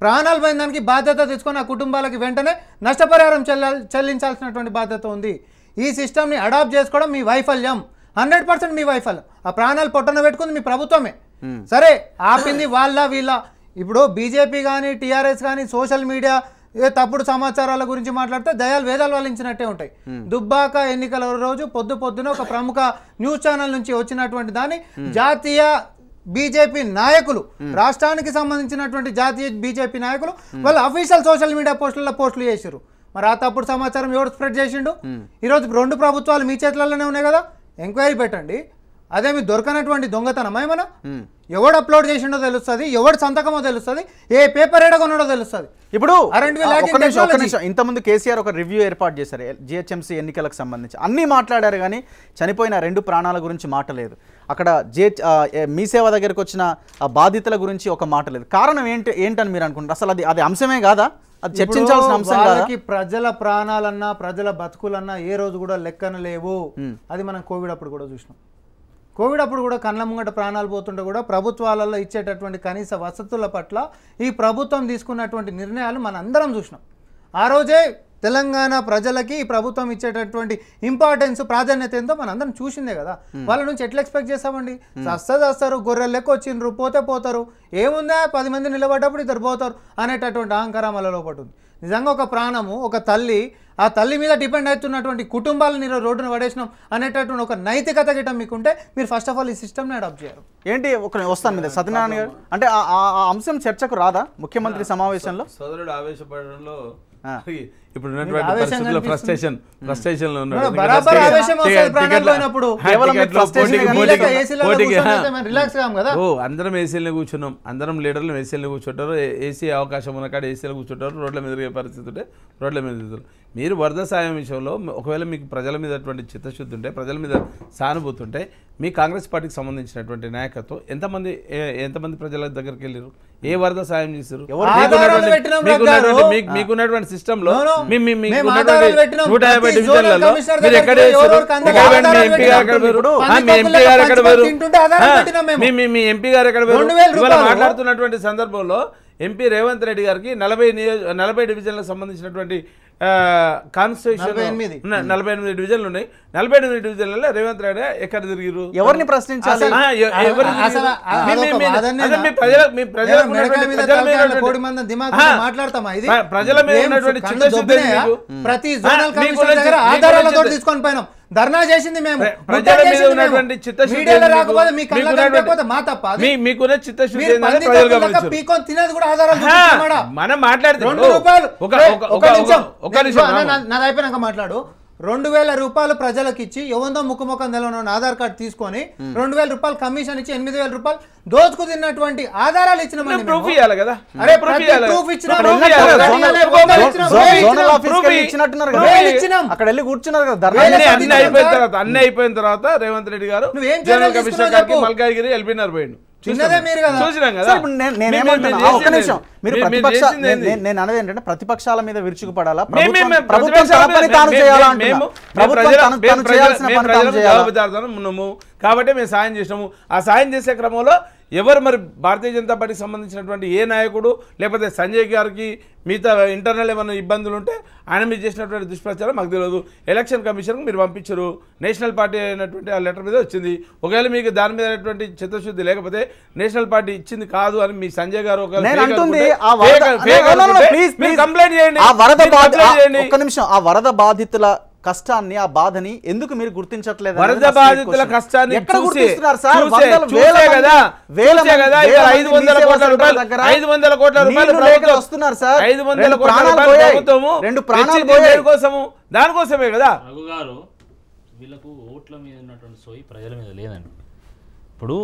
ప్రాణాలు పోయిన దానికి బాధ్యత తీసుకొని ఆ కుటుంబాలకి వెంటనే నష్టపరిహారం చెల్ల చెల్లించాల్సినటువంటి బాధ్యత ఉంది ఈ సిస్టమ్ని అడాప్ట్ చేసుకోవడం మీ వైఫల్యం హండ్రెడ్ పర్సెంట్ మీ వైఫల్యం ఆ ప్రాణాలు పొట్టన పెట్టుకుంది మీ ప్రభుత్వమే సరే ఆపింది వాళ్ళ వీళ్ళ ఇప్పుడు బీజేపీ కానీ టీఆర్ఎస్ కానీ సోషల్ మీడియా ఏ తప్పుడు సమాచారాల గురించి మాట్లాడితే దయాలు వేదాలు వల్లించినట్టే ఉంటాయి దుబ్బాక ఎన్నికల రోజు పొద్దు పొద్దున ఒక ప్రముఖ న్యూస్ ఛానల్ నుంచి వచ్చినటువంటి దాన్ని జాతీయ బీజేపీ నాయకులు రాష్ట్రానికి సంబంధించినటువంటి జాతీయ బీజేపీ నాయకులు వాళ్ళు అఫీషియల్ సోషల్ మీడియా పోస్టులలో పోస్టులు చేశారు మరి ఆ తప్పుడు సమాచారం ఎవరు స్ప్రెడ్ చేసిండు ఈరోజు రెండు ప్రభుత్వాలు మీ చేతులలోనే ఉన్నాయి కదా ఎంక్వైరీ పెట్టండి అదేమి దొరకనటువంటి దొంగతనం ఏమన్నా ఎవడు అప్లోడ్ చేసిండో తెలుస్తుంది ఎవడు సంతకమో తెలుస్తుంది ఏ పేపర్ ఎడగొన్నాడో తెలుస్తుంది ఇప్పుడు Aren't we ఆ, lacking ఒక్క నిమిషం ఒక్క technology? నిమిషం ఇంతకుముందు కేసీఆర్ ఒక రివ్యూ ఏర్పాటు చేశారు జిహెచ్ఎంసీ ఎన్నికలకు సంబంధించి అన్నీ మాట్లాడారు కానీ చనిపోయిన రెండు ప్రాణాల గురించి మాట లేదు అక్కడ జే మీ సేవ దగ్గరకు వచ్చిన ఆ బాధితుల గురించి ఒక మాట లేదు కారణం ఏంటి ఏంటని మీరు అనుకుంటారు అసలు అది అది అంశమే కాదా అది చర్చించాల్సిన ఇప్పుడు అంశం కాదా వాళ్ళకి ప్రజల ప్రాణాలన్నా ప్రజల బతుకులన్నా ఏ రోజు కూడా లెక్కన లేవు అది మనం కోవిడ్ అప్పుడు కూడా చూసినాం కోవిడ్ అప్పుడు కూడా కళ్ళ ముంగట ప్రాణాలు పోతుంటే కూడా ప్రభుత్వాలలో ఇచ్చేటటువంటి కనీస వసతుల పట్ల ఈ ప్రభుత్వం తీసుకున్నటువంటి నిర్ణయాలు మన అందరం చూసినాం ఆ రోజే తెలంగాణ ప్రజలకి ఈ ప్రభుత్వం ఇచ్చేటటువంటి ఇంపార్టెన్స్ ప్రాధాన్యత ఏందో మన అందరం చూసిందే కదా వాళ్ళ నుంచి ఎట్లా ఎక్స్పెక్ట్ చేస్తామండి సస్తా చేస్తారు గొర్రెలు లెక్క వచ్చిండ్రు పోతే పోతారు ఏముందా పది మంది నిలబడ్డప్పుడు ఇద్దరు పోతారు అనేటటువంటి అహంకారం వాళ్ళ లోపల ఉంది నిజంగా ఒక ప్రాణము ఒక తల్లి ఆ తల్లి మీద డిపెండ్ అవుతున్నటువంటి కుటుంబాలను ఈరోజు రోడ్డున పడేసినాం అనేటటువంటి ఒక నైతికత గిట్టం మీకుంటే మీరు ఫస్ట్ ఆఫ్ ఆల్ ఈ సిస్టమ్ని అడాప్ట్ చేయరు ఏంటి ఒక వస్తాను మీద సత్యనారాయణ గారు అంటే ఆ- ఆ ఆ అంశం చర్చకు రాదా ముఖ్యమంత్రి సమావేశంలో సోదరుడు ఆవేశపడడంలో ఆ. ఇప్పుడు మీకు ఉన్నటువంటి ఆవేశం పరిస్థితుల్లో కనిపిస్తుంది. ఫ్రస్ట్రేషన్ ఫ్రస్ట్రేషన్ లో ఉన్నాడు మేడం, ఎందుకంటే బరాబర్ టికెట్- ఆవేశం వస్తుంది టికెట్- ప్రాణాలు టికెట్ల- పోయినప్పుడు. ఆ, కేవలం టికెట్లో మీకు frustration పోటీకి- గా మీ లెక్క పోటీకి- ఏసీలలో పోటీకి- కూర్చొని ఆ. అయితే మేము రిలాక్స్ కాం కదా ఓ అందరం ఏసీలో కూర్చున్నాం అందరం లీడర్లు ఏసీలో కూర్చుంటారు ఏ- ఏసీ అవకాశం ఉన్న కాడ ఏసీలో కూర్చుంటారు రోడ్ల మీద తిరిగే పరిస్థితి ఉంటే రోడ్ల మీద తిరుగుతారు మీరు వరద సాయం విషయంలో ఒకవేళ మీకు ప్రజల మీద అటువంటి చిత్తశుద్ధి ఉంటే ప్రజల మీద సానుభూతి ఉంటే మీ కాంగ్రెస్ పార్టీకి సంబంధించినటువంటి నాయకత్వం ఎంతమంది ఏ- ఎంతమంది ప్రజల దగ్గరికి వెళ్ళారు ఏ వరద సాయం చేశారు ఎవరు మీకున్నటువంటి- ఆధారాలు పెట్టినాం మీకున్నటువంటి గారు. మీకు- మీకున్నటువంటి సిస్టమ్ లో No, no. మీ- మీ- మేము మీకున్నటువంటి ఆధారాలు పెట్టినాం. నూట యాభై ప్రతి డివిజన్లలో జోనల్ కమిషనర్ మీరు ఎక్కడ దగ్గరికి వేశారు? ఎవరెవరికి అందరికీ ఒకవేళ మీ ఆధారాలు ఎంపీ గారు ఎక్కడ పెట్టినాం. వేరు? ఇప్పుడు ఆ, మీ ఎంపీ గారు ఎక్కడ పంచి వేరు? తింటుంటే ఆధారాలు ఆ, పెట్టినాం మేము. మీ- మీ- మీ ఎంపీ గారు ఎక్కడ వేరు? రెండు వేల ఇవాళ రూపాయలు. మాట్లాడుతున్నటువంటి సందర్భంలో ఎంపీ రేవంత్ రెడ్డి గారికి నలభై నియోజ నలభై డివిజన్లకు సంబంధించినటువంటి కాన్స్టిట్యూషన్ నలభై ఎనిమిది. నలభై ఎనిమిది డివిజన్లు ఉన్నాయి నలభై ఎనిమిది డివిజన్లలో రేవంత్ రెడ్డి ఎక్కడ తిరిగిరు ఎవరిని ప్రశ్నించాలి ఆ, ఎ- ఎవరు తిరిగిరు? అసలు ఆ- మీ- మీ- అదొక మీ- వాదనేనా? అదే మీ ప్రజల మీ ప్రజలకు ఏమో మెడకాయ ఉన్నటువంటి మీద ప్రజల మీద తలకాయ ఉన్నటువంటి- కోడి మందం దిమాగ్ ఆ, మీద మాట్లాడతామా ఇది ప్ర- ప్రజల మీద ఏం ఉన్నటువంటి కళ్ళు చిత్తశుద్ధి దొబ్బినాయా? మీకు? ప్రతి ఆ, జోనల్ మీకు కమిషనర్ ఉన్న దగ్గర చిత్త- మీకు ఆధారాలతో ఉన్న తీసుకొని పోయినాం ధర్నా చేసింది మేము ప్ర- ముట్టడి ప్రజల మీద చేసింది ఉన్నటువంటి మేము. చిత్తశుద్ధి మీడియాలో ఏంది మీకు? రాకపోతే మీ కళ్ళ మీకున్నటువంటి- కనిపించకపోతే మా తప్ప అది? మీ- మీకున్న చిత్తశుద్ధి మీరు ఏందని పంది ప్రజలు తప్పులక గమనించారు. పీకొని తినేది కూడా ఆధారాలు ఆ, చూపిస్తున్నాడా? మనం మాట్లాడితే రెండు రూపాయలు ఒక రే, ఒక- ఒక ఒక- నిమిషం. ఒక నేను నిమిషం అన్న, రాము. నా- నాది అయిపోయినాక మాట్లాడు రెండు వేల రూపాయలు ప్రజలకు ఇచ్చి ఎవందో ముక్కు ముఖం తెలవని ఆధార్ కార్డు తీసుకొని రెండు వేల రూపాయలు కమిషన్ ఇచ్చి ఎనిమిది వేల రూపాయలు దోచుకు తిన్నటువంటి ఆధారాలు ఇచ్చిన నువ్వు proof ఇవ్వాలి కదా. అరే proof ప్రతి ఇవ్వాలి. proof ఇచ్చినాం. అక్కడ proof ఉన్నట్టు ఇచ్చినాం. జోనల్- ప్రతి ఒక్కరు ఇచ్చినాం. జో- వేలు జోనల్ ఇచ్చినాం. ఆఫీస్కి Proof వెళ్ళి ఇ- ఇచ్చినట్టున్నారు Proof కదా ఇచ్చినాం. అక్కడ వెళ్ళి కూర్చున్నారు కదా ధర్నా వేలు అన్ని చేశారు. అన్ని ఇచ్చినాం అయిపోయిన సార్. తర్వాత అన్ని అయిపోయిన తర్వాత రేవంత్ రెడ్డి గారు నువ్వేం జనరల్ చర్యలు కమిషనర్ తీసుకున్నావు గారికి చెప్పు. మల్కాజ్గిరి ఎల్బీనర్ పోయిండు చిన్నదే మీరు కదా. చూసినాం కదా సార్, ఇప్పుడు నేను- మీ- మీ- నేనేమంటున్నా మీరు ఆ, ఒక్క చేసింది నిమిషం మీరు ఏంది? ప్రతిపక్ష చేసింది నేను- ఏంది? నేను- నేను అనేది ఏంటంటే ప్రతిపక్షాల మీద విరుచుకుపడాలా మేము- మేము- ప్రభుత్వం మేము ప్రభుత్వం ప్రతిపక్షాల తన పని మీద- తాను మేము- చేయాలా మేము- అంటున్నా మేము ప్రభుత్వం ప్రజల- తను మేము తను ప్రజల- చేయాల్సిన మేము పని తాను ప్రజలకు చేయాలా జవాబుదారుతనం ఉన్నాము కాబట్టి మేము సాయం చేసినాము ఆ సాయం చేసే క్రమంలో ఎవరు మరి భారతీయ జనతా పార్టీకి సంబంధించినటువంటి ఏ నాయకుడు లేకపోతే సంజయ్ గారికి మిగతా ఇంటర్నల్ ఏమైనా ఇబ్బందులు ఉంటే ఆయన మీద చేసినటువంటి దుష్ప్రచారం మాకు తెలియదు ఎలక్షన్ కమిషన్కి మీరు పంపించరు నేషనల్ పార్టీ అయినటువంటి ఆ లెటర్ మీద వచ్చింది ఒకవేళ మీకు దాని మీద అయినటువంటి చిత్తశుద్ధి లేకపోతే నేషనల్ పార్టీ ఇచ్చింది కాదు అని మీ సంజయ్ గారు ఒకవేళ నేను fake అంటుంది అనుకుంటే- ఆ వరద fake- fake no, no, no, అనుకుంటే please, మీరు please. కంప్లైంట్ చేయండి ఆ వరద మీరు బాధ complaint ఆ, చేయండి. ఒక్క నిమిషం ఆ వరద బాధితుల కష్టాన్ని ఆ బాధని ఎందుకు మీరు గుర్తించట్లేదు అనేది వరద నా straight బాధితుల question. కష్టాన్ని ఎక్కడ చూసే- గుర్తిస్తున్నారు సార్ చూసే- వందల చూసే వేల మంది- కదా, వేల చూసే కదా, మంది- ఇక్కడ వేల ఐదు మంది వందల మీ సేవా కోట్ల సెంటర్ రూపాయలు- దగ్గర ఐదు వందల కోట్ల రూపాయలు నీళ్లు లేక ప్రభుత్వం- వస్తున్నారు సార్ ఐదు వందల రెండు కోట్ల ప్రాణాలు రూపాయలు పోయాయి. ప్రభుత్వము రెండు ప్రాణాలు తెచ్చింది పోయాయి దేనికోసము దానికోసమే కదా రఘు గారు వీళ్ళకు ఓట్ల మీద ఉన్నటువంటి సోయి ప్రజల మీద లేదండి ఇప్పుడు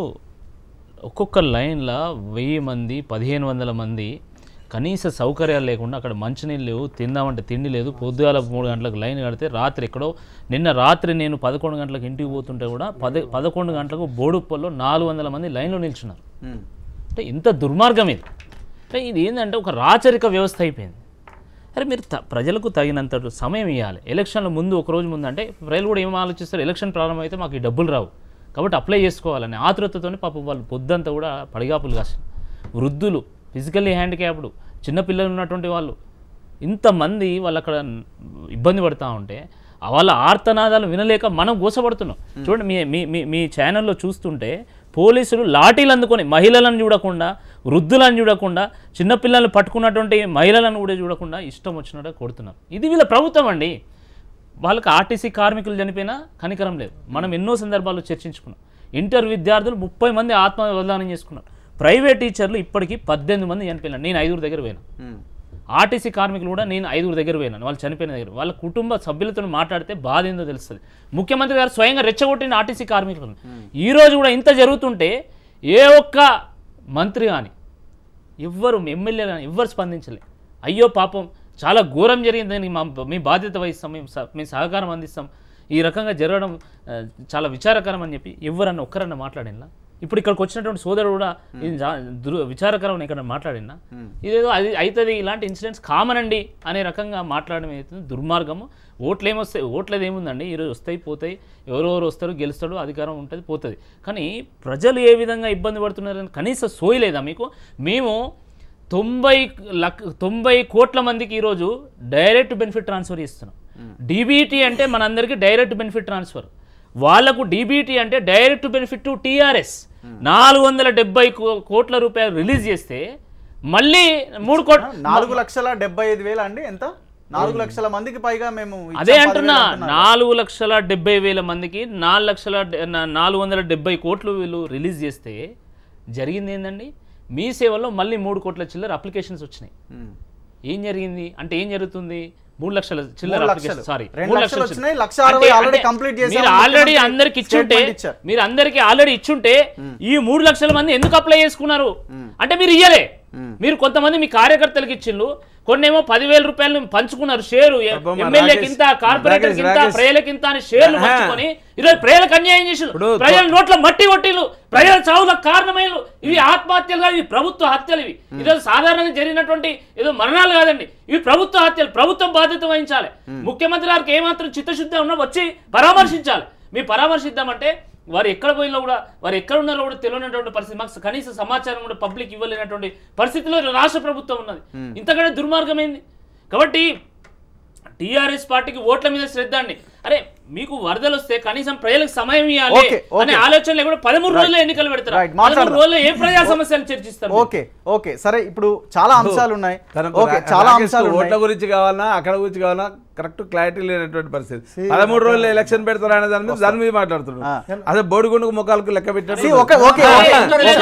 ఒక్కొక్క లైన్లో వెయ్యి మంది పదిహేను వందల మంది కనీస సౌకర్యాలు లేకుండా అక్కడ మంచినీళ్ళు లేవు తిందామంటే తిండి లేదు పొద్దుగాల మూడు గంటలకు లైన్ కడితే రాత్రి ఎక్కడో నిన్న రాత్రి నేను పదకొండు గంటలకు ఇంటికి పోతుంటే కూడా పది పదకొండు గంటలకు బోడుప్పల్లో నాలుగు వందల మంది లైన్లో నిల్చున్నారు అంటే ఇంత దుర్మార్గం ఇది అంటే ఇది ఏంటంటే ఒక రాచరిక వ్యవస్థ అయిపోయింది అరే మీరు త- ప్రజలకు తగినంత సమయం ఇవ్వాలి ఎలక్షన్ల ముందు ఒక రోజు ముందు అంటే ప్రజలు కూడా ఏం ఆలోచిస్తారు ఎలక్షన్ ప్రారంభమైతే మాకు ఈ డబ్బులు రావు కాబట్టి అప్లై చేసుకోవాలని ఆతృతతోనే పాపం వాళ్ళు పొద్దంతా కూడా పడిగాపులు కాసిన వృద్ధులు ఫిజికల్లీ హ్యాండిక్యాప్డ్ చిన్నపిల్లలు ఉన్నటువంటి వాళ్ళు ఇంతమంది వాళ్ళు అక్కడ ఇబ్బంది పడుతూ ఉంటే ఆ వాళ్ళ ఆర్తనాదాలు వినలేక మనం గోసపడుతున్నాం చూడండి మీ మీ మీ మీ ఛానల్లో చూస్తుంటే పోలీసులు లాఠీలు అందుకొని మహిళలను చూడకుండా వృద్ధులను చూడకుండా చిన్నపిల్లల్ని పట్టుకున్నటువంటి మహిళలను కూడా చూడకుండా ఇష్టం వచ్చినట్టు కొడుతున్నారు ఇది వీళ్ళ ప్రభుత్వం అండి వాళ్ళకి ఆర్టీసీ కార్మికులు చనిపోయినా కనికరం లేదు మనం ఎన్నో సందర్భాల్లో చర్చించుకున్నాం ఇంటర్ విద్యార్థులు ముప్పై మంది ఆత్మ బలిదానం చేసుకున్నారు ప్రైవేట్ టీచర్లు ఇప్పటికీ పద్దెనిమిది మంది చనిపోయినారు నేను ఐదుగురు దగ్గర పోయినా ఆర్టీసీ కార్మికులు కూడా నేను ఐదుగురు దగ్గర పోయినాను వాళ్ళు చనిపోయిన దగ్గర వాళ్ళ కుటుంబ సభ్యులతో మాట్లాడితే బాధ ఏందో తెలుస్తుంది ముఖ్యమంత్రి గారు స్వయంగా రెచ్చగొట్టిన ఆర్టీసీ కార్మికులను ఈ రోజు కూడా ఇంత జరుగుతుంటే ఏ ఒక్క మంత్రి కానీ ఎవ్వరు ఎమ్మెల్యే కానీ ఎవ్వరు స్పందించలే అయ్యో పాపం చాలా ఘోరం జరిగిందని మా మీ బాధ్యత వహిస్తాం మేము స- మేము సహకారం అందిస్తాం ఈ రకంగా జరగడం ఆ, చాలా విచారకరం అని చెప్పి ఎవరన్నా ఒక్కరన్నా మాట్లాడినా ఇప్పుడు ఇక్కడికి వచ్చినటువంటి సోదరుడు కూడా ఇది జా- దురు విచారకరం అని ఇక్కడ మాట్లాడినా ఇదేదో అది అవుతుంది ఇలాంటి ఇన్సిడెంట్స్ కామన్ అండి అనే రకంగా మాట్లాడడం అవుతుంది దుర్మార్గము ఓట్లు ఏమొస్తాయి ఓట్లేదు ఏముందండి ఈరోజు వస్తాయి పోతాయి ఎవరెవరు వస్తారు గెలుస్తాడు అధికారం ఉంటుంది పోతుంది కానీ ప్రజలు ఏ విధంగా ఇబ్బంది పడుతున్నారని కనీసం సోయి లేదా మీకు మేము తొంభై లక్ తొంభై కోట్ల మందికి ఈరోజు డైరెక్ట్ బెనిఫిట్ ట్రాన్స్ఫర్ ఇస్తున్నాం డీబీటీ అంటే మనందరికీ డైరెక్ట్ బెనిఫిట్ ట్రాన్స్ఫర్ వాళ్లకు డీబీటీ అంటే డైరెక్ట్ బెనిఫిట్ టు టీఆర్ఎస్ నాలుగు వందల డెబ్బై కో- కోట్ల రూపాయలు రిలీజ్ చేస్తే మళ్ళీ మూడు కోట్ల నాలుగు లక్షల డెబ్బై ఐదు వేల అండి ఎంత నాలుగు లక్షల మందికి పైగా మేము ఇచ్చాం, అదే పదివేలు అంటున్నా అంటున్నారు. నాలుగు లక్షల డెబ్బై వేల మందికి నాలుగు లక్షల డె- నా- నాలుగు వందల డెబ్బై కోట్లు వీళ్ళు రిలీజ్ చేస్తే జరిగింది ఏందండి మీ సేవలో మళ్ళీ మూడు కోట్ల చిల్లర అప్లికేషన్స్ వచ్చినాయి ఉమ్. ఏం జరిగింది అంటే ఏం జరుగుతుంది మూడు లక్షల చిల్లర మూడు అప్లికేషన్ లక్షలు. సారీ రెండు మూడు లక్షలు లక్షల వచ్చినాయి, చిల్లర. లక్ష అరవై అంటే- already అంటే complete చేశాము, మీరు ఆల్రెడీ ముఖ్యమంత్రి అందరికి ఇచ్చుంటే statement ఇచ్చారు. మీరు అందరికి ఆల్రెడీ ఇచ్చుంటే ఈ మూడు లక్షల మంది ఎందుకు అప్లై చేసుకున్నారు అంటే మీరు ఇయ్యలే మీరు కొంతమంది మీ కార్యకర్తలకు ఇచ్చిండ్రు కొన్నేమో పదివేల రూపాయలు పంచుకున్నారు షేరు పాపం మా ఎమ్మెల్యేకి రాకేష్- ఇంత కార్పొరేటర్ రాకేష్- ఇంత రాకేష్- ప్రజలకు ఇంత అని షేర్లు ఆహా. పంచుకొని ఈరోజు ప్రజలకు అన్యాయం చేసిండ్రు ఇప్పుడు ప్రజల నోట్ల మట్టి కొట్టిలు ప్రజల చావులకు కారణమైన ఇవి ఆత్మహత్యలు కాదు ఇవి ప్రభుత్వ హత్యలు ఇవి ఈరోజు సాధారణంగా జరిగినటువంటి ఏదో మరణాలు కాదండి ఇవి ప్రభుత్వ హత్యలు ప్రభుత్వం బాధ్యత వహించాలి ముఖ్యమంత్రి గారికి ఏమాత్రం చిత్తశుద్ధి ఉన్నా వచ్చి పరామర్శించాలి మీ పరామర్శిద్దామంటే వారు ఎక్కడ పోయినా కూడా వారు ఎక్కడ ఉన్నారో కూడా తెలియనటువంటి పరిస్థితి మాకు కనీస సమాచారం కూడా పబ్లిక్ ఇవ్వలేనటువంటి పరిస్థితిలో రాష్ట్ర ప్రభుత్వం ఉన్నది ఇంతకంటే దుర్మార్గమైంది కాబట్టి టీఆర్ఎస్ పార్టీకి ఓట్ల మీద శ్రద్ధ అండి అరే మీకు వరదలు వస్తే కనీసం ప్రజలకు సమయం ఇవ్వాలి ఓకే, ఓకే. అనే ఆలోచన లేకుండా పదమూడు Right. రోజుల్లో ఎన్నికలు పెడతారు Right, పదమూడు మాట్లాడదాం. రోజుల్లో ఏ ప్రజా సమస్యలు చర్చిస్తారు మీరు? ఓకే ఓకే సరే ఇప్పుడు చాలా అంశాలు ఉన్నాయి తనకు ఓకే రా- చాలా రాకేష్కు అంశాలు ఓట్ల ఉన్నాయి గురించి కావాలన్నా అక్కడ గురించి కావాలన్నా కరెక్ట్ క్లారిటీ లేనటువంటి పరిస్థితి పదమూడు రోజులు ఎలక్షన్ పెడతారు అనే దాని మీద దాని మీద మాట్లాడుతున్నాడు అదే బోడిగుండు ముఖాలకు లెక్క పెట్టారు See, ఓకే, ఓకే, ఓకే.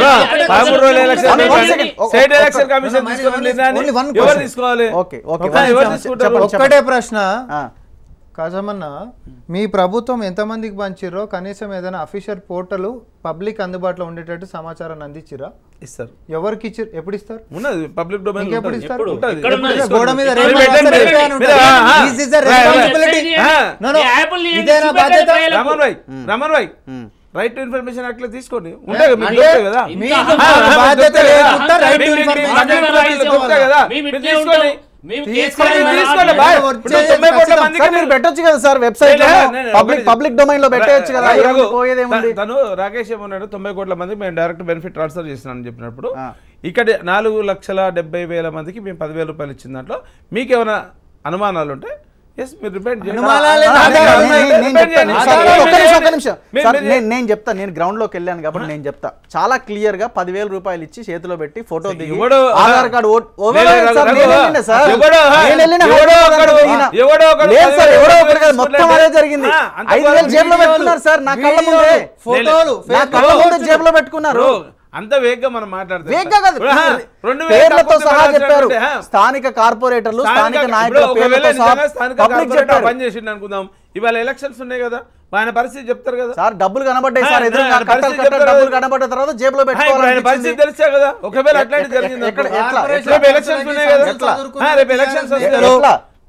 పదమూడు రోజులు ఎలక్షన్ One- one పెట్టాలి. second. ఓ- స్టేట్ ఓ- ఎలక్షన్ ఓ- కమిషన్ ఓ- తీసుకున్న only నిర్ణయాన్ని one ఎవరు question. తీసుకోవాలి ఓకే ఓకే ఎవరు చెప్పండి, తీసుకుంటారు చెప్పండి, ఒక్కటే ప్రశ్న ఆ. కాజమన్న మీ ప్రభుత్వం ఎంతమందికి పంచిర్రో కనీసం ఏదైనా అఫీషియల్ పోర్టల్ పబ్లిక్ అందుబాటులో ఉండేటట్టు సమాచారాన్ని అందించిరా ఇస్తారు ఎవరికి ఇచ్చారు ఎప్పుడు ఇస్తారు ఉన్నది పబ్లిక్ డొమైన్ ఇంకెప్పుడు ఉంటుంది. ఇస్తారు? ఉంటుంది. ఎక్కడ ఉన్నది? తీసుకోండి. గోడ మీద మీరు రేపు పెట్టండి. రాస్తారు, రేపే అని మీరు- ఉంటుంది. ఆ, ఆ. This is the Right, right. responsibility. ఆ. No, no. ఈ యాప్లు ఇవ్వండి, ఇదేనా చూపెట్టండి బాధ్యత? ప్రజలకు. Raman bhai Raman bhai right to information అట్లా తీసుకోండి ఉంటాయి కదా, మీకు అంటే దొరుకుతాయి కదా మీకు ఆ, మాకు ఆ, బాధ్యత దొరుకుతాయి కదా. లేకుండా right to మీకు- మీకు- information మీకు ఇవ్వాలి. మీకు దొరుకుతాయి కదా మేము మీరు ఇట్లే తీసుకోండి ఉంటాం. మేము తీసుకోండి, కేసీఆర్ మీరు తీసుకోండి గారు బాయ్ వర్క్ ఇప్పుడు చేయండి, తొంభై కోట్ల ఖచ్చితంగా. మందికి సార్ మీరు పెట్టొచ్చు కదా సార్ వెబ్సైట్ లే, లే, లే, పబ్లిక్ ఒకటి- పబ్లిక్ డొమైన్ లో పెట్టేయచ్చు కదా రా- ఏముంది, రాఘు, పోయేదేముంది త- తను రాకేష్ ఏమన్నాడు తొంభై కోట్ల మందికి మేము డైరెక్ట్ బెనిఫిట్ ట్రాన్స్ఫర్ చేసినామని చెప్పినప్పుడు ఆ. ఇక్కడ నాలుగు లక్షల డెబ్బై వేల మందికి మేము పదివేల రూపాయలు ఇచ్చిన దాంట్లో మీకు ఏమైనా అనుమానాలు ఉంటే ఎస్ మీరు రిపెండ్ చేయండి. అనుమానాలే ఆ, నాకు నేను- ఉన్నాయి. నేను- నేను రిపెండ్ చెప్తాను. చేయండి. సార్, మీరు- ఒక్క నిమిషం, ఒక్క నిమిషం. మీరు- సార్, మీరు- నేను నేను చెప్తా నేను గ్రౌండ్ లోకి వెళ్ళాను కాబట్టి నేను చెప్తా చాలా క్లియర్ గా పదివేల రూపాయలు ఇచ్చి చేతిలో పెట్టి ఫోటో దిగి ఎవడో, ఆధార్ కార్డు ఓట్- ఓ- లేదు, ఓ- సార్, రఘు, నేను వెళ్ళిన సార్. ఎవడో, నేను వెళ్ళిన ఎవడో హైదరాబాద్ ఒకడు, దిగిన. ఎవడో ఒకడు లేదు సార్ పదివేలు ఎవడో ఒకడు కాదు తీసుకుంటే మొత్తం అదే జరిగింది ఆ, అంత ఐదు వేలు బాగా జేబులో వీడియోలు, పెట్టుకున్నారు సార్ నా కళ్ళ ముందే వీడియోలు, ఫోటోలు నా కళ్ళ ముందే జేబులో పెట్టుకున్నారు బ్రో, అంత వేగంగా మనం మాట్లాడితే వేగ్గా కాదు ఇప్పుడు, ఆ, రెండు వేల పేర్లతో కాకపోతే సహా మనం చెప్పారు అంటే, ఆ, స్థానిక కార్పొరేటర్లు స్థానిక స్థానిక- నాయకుల ఇప్పుడు ఒకవేళ పేర్లతో సహా నిజంగా స్థానిక పబ్లిక్ కార్పొరేటర్ చెప్పారు పని చేసిండు అనుకుందాం ఇవాళ ఎలక్షన్స్ ఉన్నాయి కదా ఆయన పరిస్థితి చెప్తారు కదా సార్ డబ్బులు కనబడ్డాయి ఆ, సార్ ఎదురుగా ఆయన కట్టలు పరిస్థితి కట్టలు చెప్తారు డబ్బులు కదా. కనబడ్డ తర్వాత జేబులో ఆ, ఇప్పుడు ఆయన పెట్టుకోవాలనిపించింది పరిస్థితి తెలిసే కదా ఒకవేళ అట్లాంటి జరిగింది ఎక్కడ- అనుకో. ఎట్లా? రేపు ఎలక్షన్స్ ఉన్నాయి కదా ఎట్లా? ఆ, రేపు ఎలక్షన్స్ వస్తాయి ఎట్లా?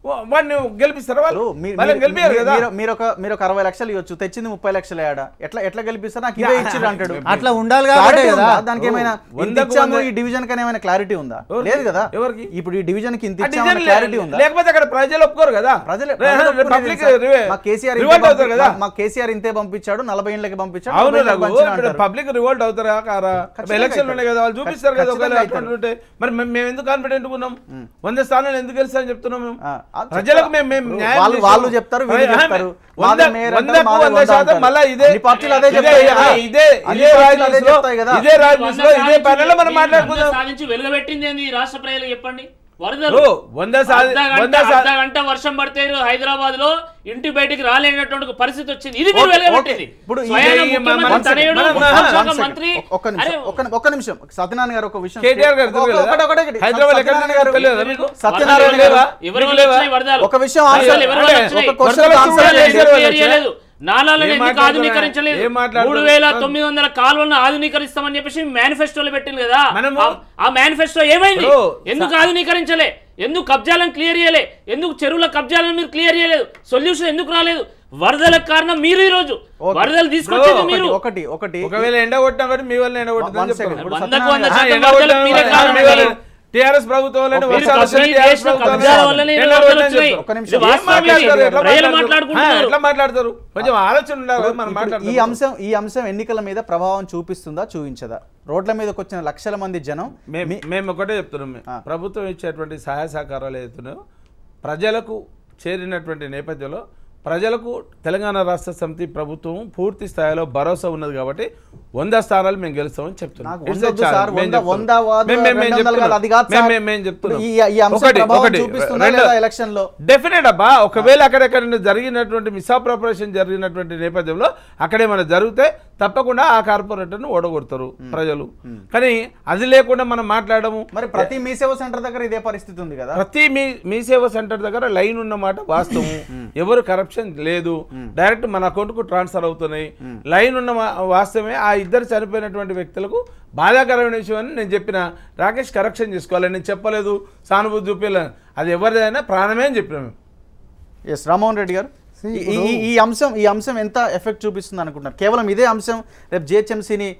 వాడిని గెలిపిస్తారా వాళ్ళు మీ- వాళ్ళని మీరు- గెలిపారు మీరు- కదా మీరు- మీరు ఒక మీరు ఒక అరవై లక్షలు ఇవ్వచ్చు తెచ్చింది ముప్పై లక్షలు ఏడా ఎట్లా ఎట్లా గెలిపిస్తారు నాకు ఇవే ఇచ్చిండు అంటాడు అట్లా ఉండాలి కాబట్టే Clarity కదా. ఉందా? దానికి ఏమైనా ఇంత వందకు ఇచ్చాము వంద- ఈ డివిజన్ కన్నా ఏమైనా క్లారిటీ ఉందా ఎవరికి? లేదు కదా ఎవరికి? ఇప్పుడు ఈ డివిజన్ కి ఇంత ఆ ఇచ్చామన్న డిజైన్ క్లారిటీ లే- ఉందా లేకపోతే అక్కడ ప్రజలు ఒప్పుకోరు కదా ప్రజలే రే- ప్రజలు ఒప్పుకునేది పబ్లిక్ సార్. రివే- మా కేసీఆర్ రివోల్ట్ ఇంతే అవుతారు కదా పంపి- మా కేసీఆర్ ఇంతే పంపించాడు నలభై ఏళ్ళకి పంపించాడు అవును నలభై ఏళ్ళకి రఘు పంచిన ఇప్పుడు అంటారు. పబ్లిక్ రివోల్ట్ అవుతారా కారా ఖచ్చితంగా ఎలక్షన్ అవుతారు. ఉన్నాయి కదా వాళ్ళు చూపిస్తారు కదా ఖచ్చితంగా ఒకవేళ అవుతారు. అటువంటి ఉంటే మరి మేము- మేము ఎందుకు కాన్ఫిడెంట్ ఉన్నాం వంద స్థానాలు ఎందుకు గెలుస్తామని చెప్తున్నాం మేము అది ప్రజలకు మేము మేము ఇప్పుడు న్యాయం వాళ్ళు చేసాము. వాళ్ళు చెప్తారు వీళ్ళు ఆ, చెప్తారు వంద మాదే మేయర్ అంటారు, వందకు మాదే వంద వంద శాతం అంటారు. మళ్ళా ఇదే అన్ని పార్టీలు అదే ఇదే చెప్తాయి కదా. ఇదే అన్ని ఇదే పార్టీలు అదే రాజనీతిలో చెప్తాయి కదా. ఇదే రాజనీతిలో ఇదే ప్యానెల్ మనం మాట్లాడుకుందాం సాధించి వెలుగబెట్టింది ఏంది ఈ రాష్ట్ర ప్రజలు చెప్పండి వరదలు ఓ, వంద సాధి- అర్ధ గంట- వంద సా- అర్ధ గంట వర్షం పడితే హైదరాబాద్ లో ఇంటి బయటికి రాలేనటువంటి పరిస్థితి వచ్చింది ఇది మీరు ఓకే, వెలుగబెట్టింది ఓకే. ఇప్పుడు ఈ- స్వయాన ఈ- ముఖ్యమంత్రి one second, తనయుడు, one హోంశాఖ second. మంత్రి ఒక్క నిమిషం ఒక్క ఒక్క నిమిషం సత్యనారాయణ గారు ఒక విషయం కేటీఆర్ గారు ఒక- తెలియదా? ఒకటి- ఒకటి- ఒకటి. హైదరాబాద్ ఎక్కడ సత్యనారాయణ గారు తెలియదా మీకు? సత్యనారాయణ వరదలు గారు లేవా? ఎవరి మీకు వల్ల లేవా? వచ్చినాయి వరదలు? ఒక విషయం వరదలు ఆన్సర్ ఎవరి వల్ల అంటే వచ్చినాయి? ఒక క్వశ్చన్ వరదలు ఆన్సర్ చూడాలి, చేయండి. ఎందుకు క్లియర్ చేయలేదు? నాలాలను ఏం ఎందుకు మాట్లాడుతున్నా? ఆధునీకరించలేదు ఏం మాట్లాడుతున్నా? మూడు వేల తొమ్మిది వందల కాలువలను ఆధునీకరిస్తామని చెప్పేసి మేనిఫెస్టోలో పెట్టింది కదా మనము- ఆ- ఆ మేనిఫెస్టో ఏమైంది ఇప్పుడు ఎందుకు ఆధునీకరించలే ఎందుకు కబ్జాలను క్లియర్ చేయలే ఎందుకు చెరువుల కబ్జాలను మీరు క్లియర్ చేయలేదు సొల్యూషన్ ఎందుకు రాలేదు వరదలకు కారణం మీరు ఈ రోజు ఓకే. వరదలు తీసుకొచ్చింది ఒకటి, మీరు ఒకటి ఒకటి ఒకవేళ ఎండ కొట్టినా కూడా మీ వల్ల ఎండ కొట్టిందని One second. చెప్తాను. ఇప్పుడు వందకు వంద ఆ, శాతం ఎండ వరదలకు కొట్టినా మీరే కూడా కారణం మీ వల్ల అండి. టీఆర్ఎస్ ప్రభుత్వం వల్లనే మీరు వర్షాలు వస్తున్నాయి, కంప్లీట్ టీఆర్ఎస్ చేసిన ప్రభుత్వం కబ్జాల వల్లనే వల్లనే ఎండ వరదలు కొట్టిందని వచ్చినాయి. చెప్తారు. ఒక్క నిమిషం. ఇది ఏం వాస్తవం మాట్లాడతారు? ఇది. ఎట్లా ప్రజలు మాట్లాడతారు? మాట్లాడుకుంటున్నారు. ఆ, ఎట్లా మాట్లాడతారు కొంచెం ఆలోచన ఉండాలి కదా మనం ఇప్పుడు మాట్లాడతాం ఈ అంశం ఈ అంశం ఎన్నికల మీద ప్రభావం చూపిస్తుందా చూపించదా రోడ్ల మీదకి వచ్చిన లక్షల మంది జనం మేము మేము ఒకటే చెప్తున్నాం మేము. ప్రభుత్వం ఇచ్చేటువంటి సహాయ సహకారాలు ఏతున్నాయో ప్రజలకు చేరినటువంటి నేపథ్యంలో ప్రజలకు తెలంగాణ రాష్ట్ర సమితి ప్రభుత్వం పూర్తి స్థాయిలో భరోసా ఉన్నది కాబట్టి వంద స్థానాలు మేము గెలుస్తామని చెప్తున్నాం నాకు It's వంద a వద్దు challenge. సార్, మేము వంద- చెప్తున్నాం. వంద వాదు, మేము- మేము- మేము రెండు వందలు చెప్తున్నాం. కాదు, అది కాదు మేము- సార్. మేము- మేము చెప్తున్నాం. ఈ- ఈ అంశం ఒకటి- ప్రభావం ఒకటి. చూపిస్తుందా రెండో- లేదా ఎలక్షన్లో? డెఫినెట్ అబ్బా ఒకవేళ అక్కడెక్కడ జరిగినటువంటి మిస్అప్రోపరేషన్ జరిగినటువంటి నేపథ్యంలో అక్కడేమైనా జరిగితే తప్పకుండా ఆ కార్పొరేటర్ను ఓడగొడతారు ప్రజలు కానీ అది లేకుండా మనం మాట్లాడము మరి ప్రతి మీ సేవ సెంటర్ దగ్గర ఇదే పరిస్థితి ఉంది కదా ప్రతి మీ మీ సేవ సెంటర్ దగ్గర లైన్ ఉన్న మాట వాస్తవం ఎవరు కరప్షన్ లేదు డైరెక్ట్ మన అకౌంట్కు ట్రాన్స్ఫర్ అవుతున్నాయి లైన్ ఉన్న మా- వాస్తవమే ఆ ఇద్దరు చనిపోయినటువంటి వ్యక్తులకు బాధాకరమైన విషయం అని నేను చెప్పిన రాకేష్ కరెక్షన్ చేసుకోవాలి నేను చెప్పలేదు సానుభూతి చూపించలేదు అది ఎవరిదైనా ప్రాణమే అని చెప్పిన మేము ఎస్ రామ్మోహన్ రెడ్డి గారు See, ఈ- ఇప్పుడు- ఈ ఈ అంశం ఈ అంశం ఎంత ఎఫెక్ట్ చూపిస్తుంది అనుకుంటున్నారు కేవలం ఇదే అంశం రేపు జిహెచ్ఎంసీని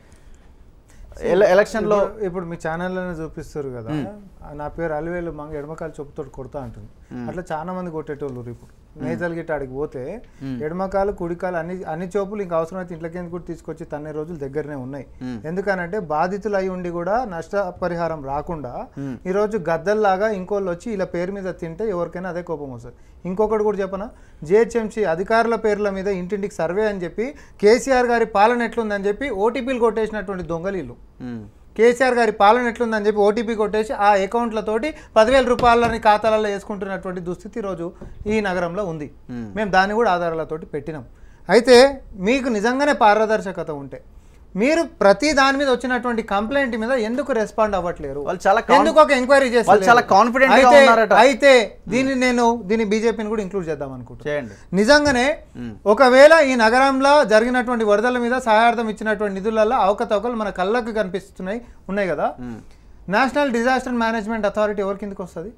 ఎలక్షన్లో ఇప్పుడు- ఇప్పుడు మీ ఛానల్లోనే చూపిస్తారు కదా ఆ నా పేరు అలివేలు మంగ ఎడమకాలు చెప్పుతోటి కొడతా అంటుంది అట్లా చాలా మంది కొట్టేటోళ్ళు ఇప్పుడు నేజల్ గిట్ట ఆడికి పోతే ఎడమకాలు కుడికాలు అన్ని అన్ని చోపులు ఇంకా అవసరమైతే ఇంట్లోకి కూడా తీసుకొచ్చి తన్నే రోజులు దగ్గరనే ఉన్నాయి ఎందుకనంటే బాధితులు అయి ఉండి కూడా నష్టపరిహారం రాకుండా ఈ రోజు గద్దల్లాగా ఇంకోళ్ళు వచ్చి ఇలా పేరు మీద తింటే ఎవరికైనా అదే కోపం వస్తుంది ఇంకొకటి కూడా చెప్పనా జిహెచ్ఎంసీ అధికారుల పేర్ల మీద ఇంటింటికి సర్వే అని చెప్పి కేసీఆర్ గారి పాలన ఎట్లుందని చెప్పి ఓటీపీలు కొట్టేసినటువంటి దొంగలీలు కేసీఆర్ గారి పాలన ఎట్లుందని చెప్పి ఓటీపీ కొట్టేసి ఆ అకౌంట్లతోటి పదివేల రూపాయలని ఖాతాలలో వేసుకుంటున్నటువంటి దుస్థితి ఈరోజు ఈ నగరంలో ఉంది మేము దాన్ని కూడా ఆధారాలతోటి పెట్టినాం అయితే మీకు నిజంగానే పారదర్శకత ఉంటే మీరు ప్రతి దాని మీద వచ్చినటువంటి కంప్లైంట్ మీద ఎందుకు రెస్పాండ్ అవ్వట్లేరు వాళ్ళు చాలా కాన్- ఎందుకు ఒక ఎంక్వైరీ చేస్తారు వాళ్ళు చాలా confident గా అయితే ఉన్నారట. అయితే దీన్ని నేను దీన్ని బీజేపీని కూడా ఇంక్లూడ్ చేద్దాం అనుకుంటున్నాను చేయండి నిజంగానే ఒకవేళ ఈ నగరంలో జరిగినటువంటి వరదల మీద సహాయార్థం ఇచ్చినటువంటి నిధులలో అవకతవకలు మన కళ్ళకు కనిపిస్తున్నాయి ఉన్నాయి కదా నేషనల్ డిజాస్టర్ మేనేజ్మెంట్ అథారిటీ ఎవరి కిందకి వస్తుంది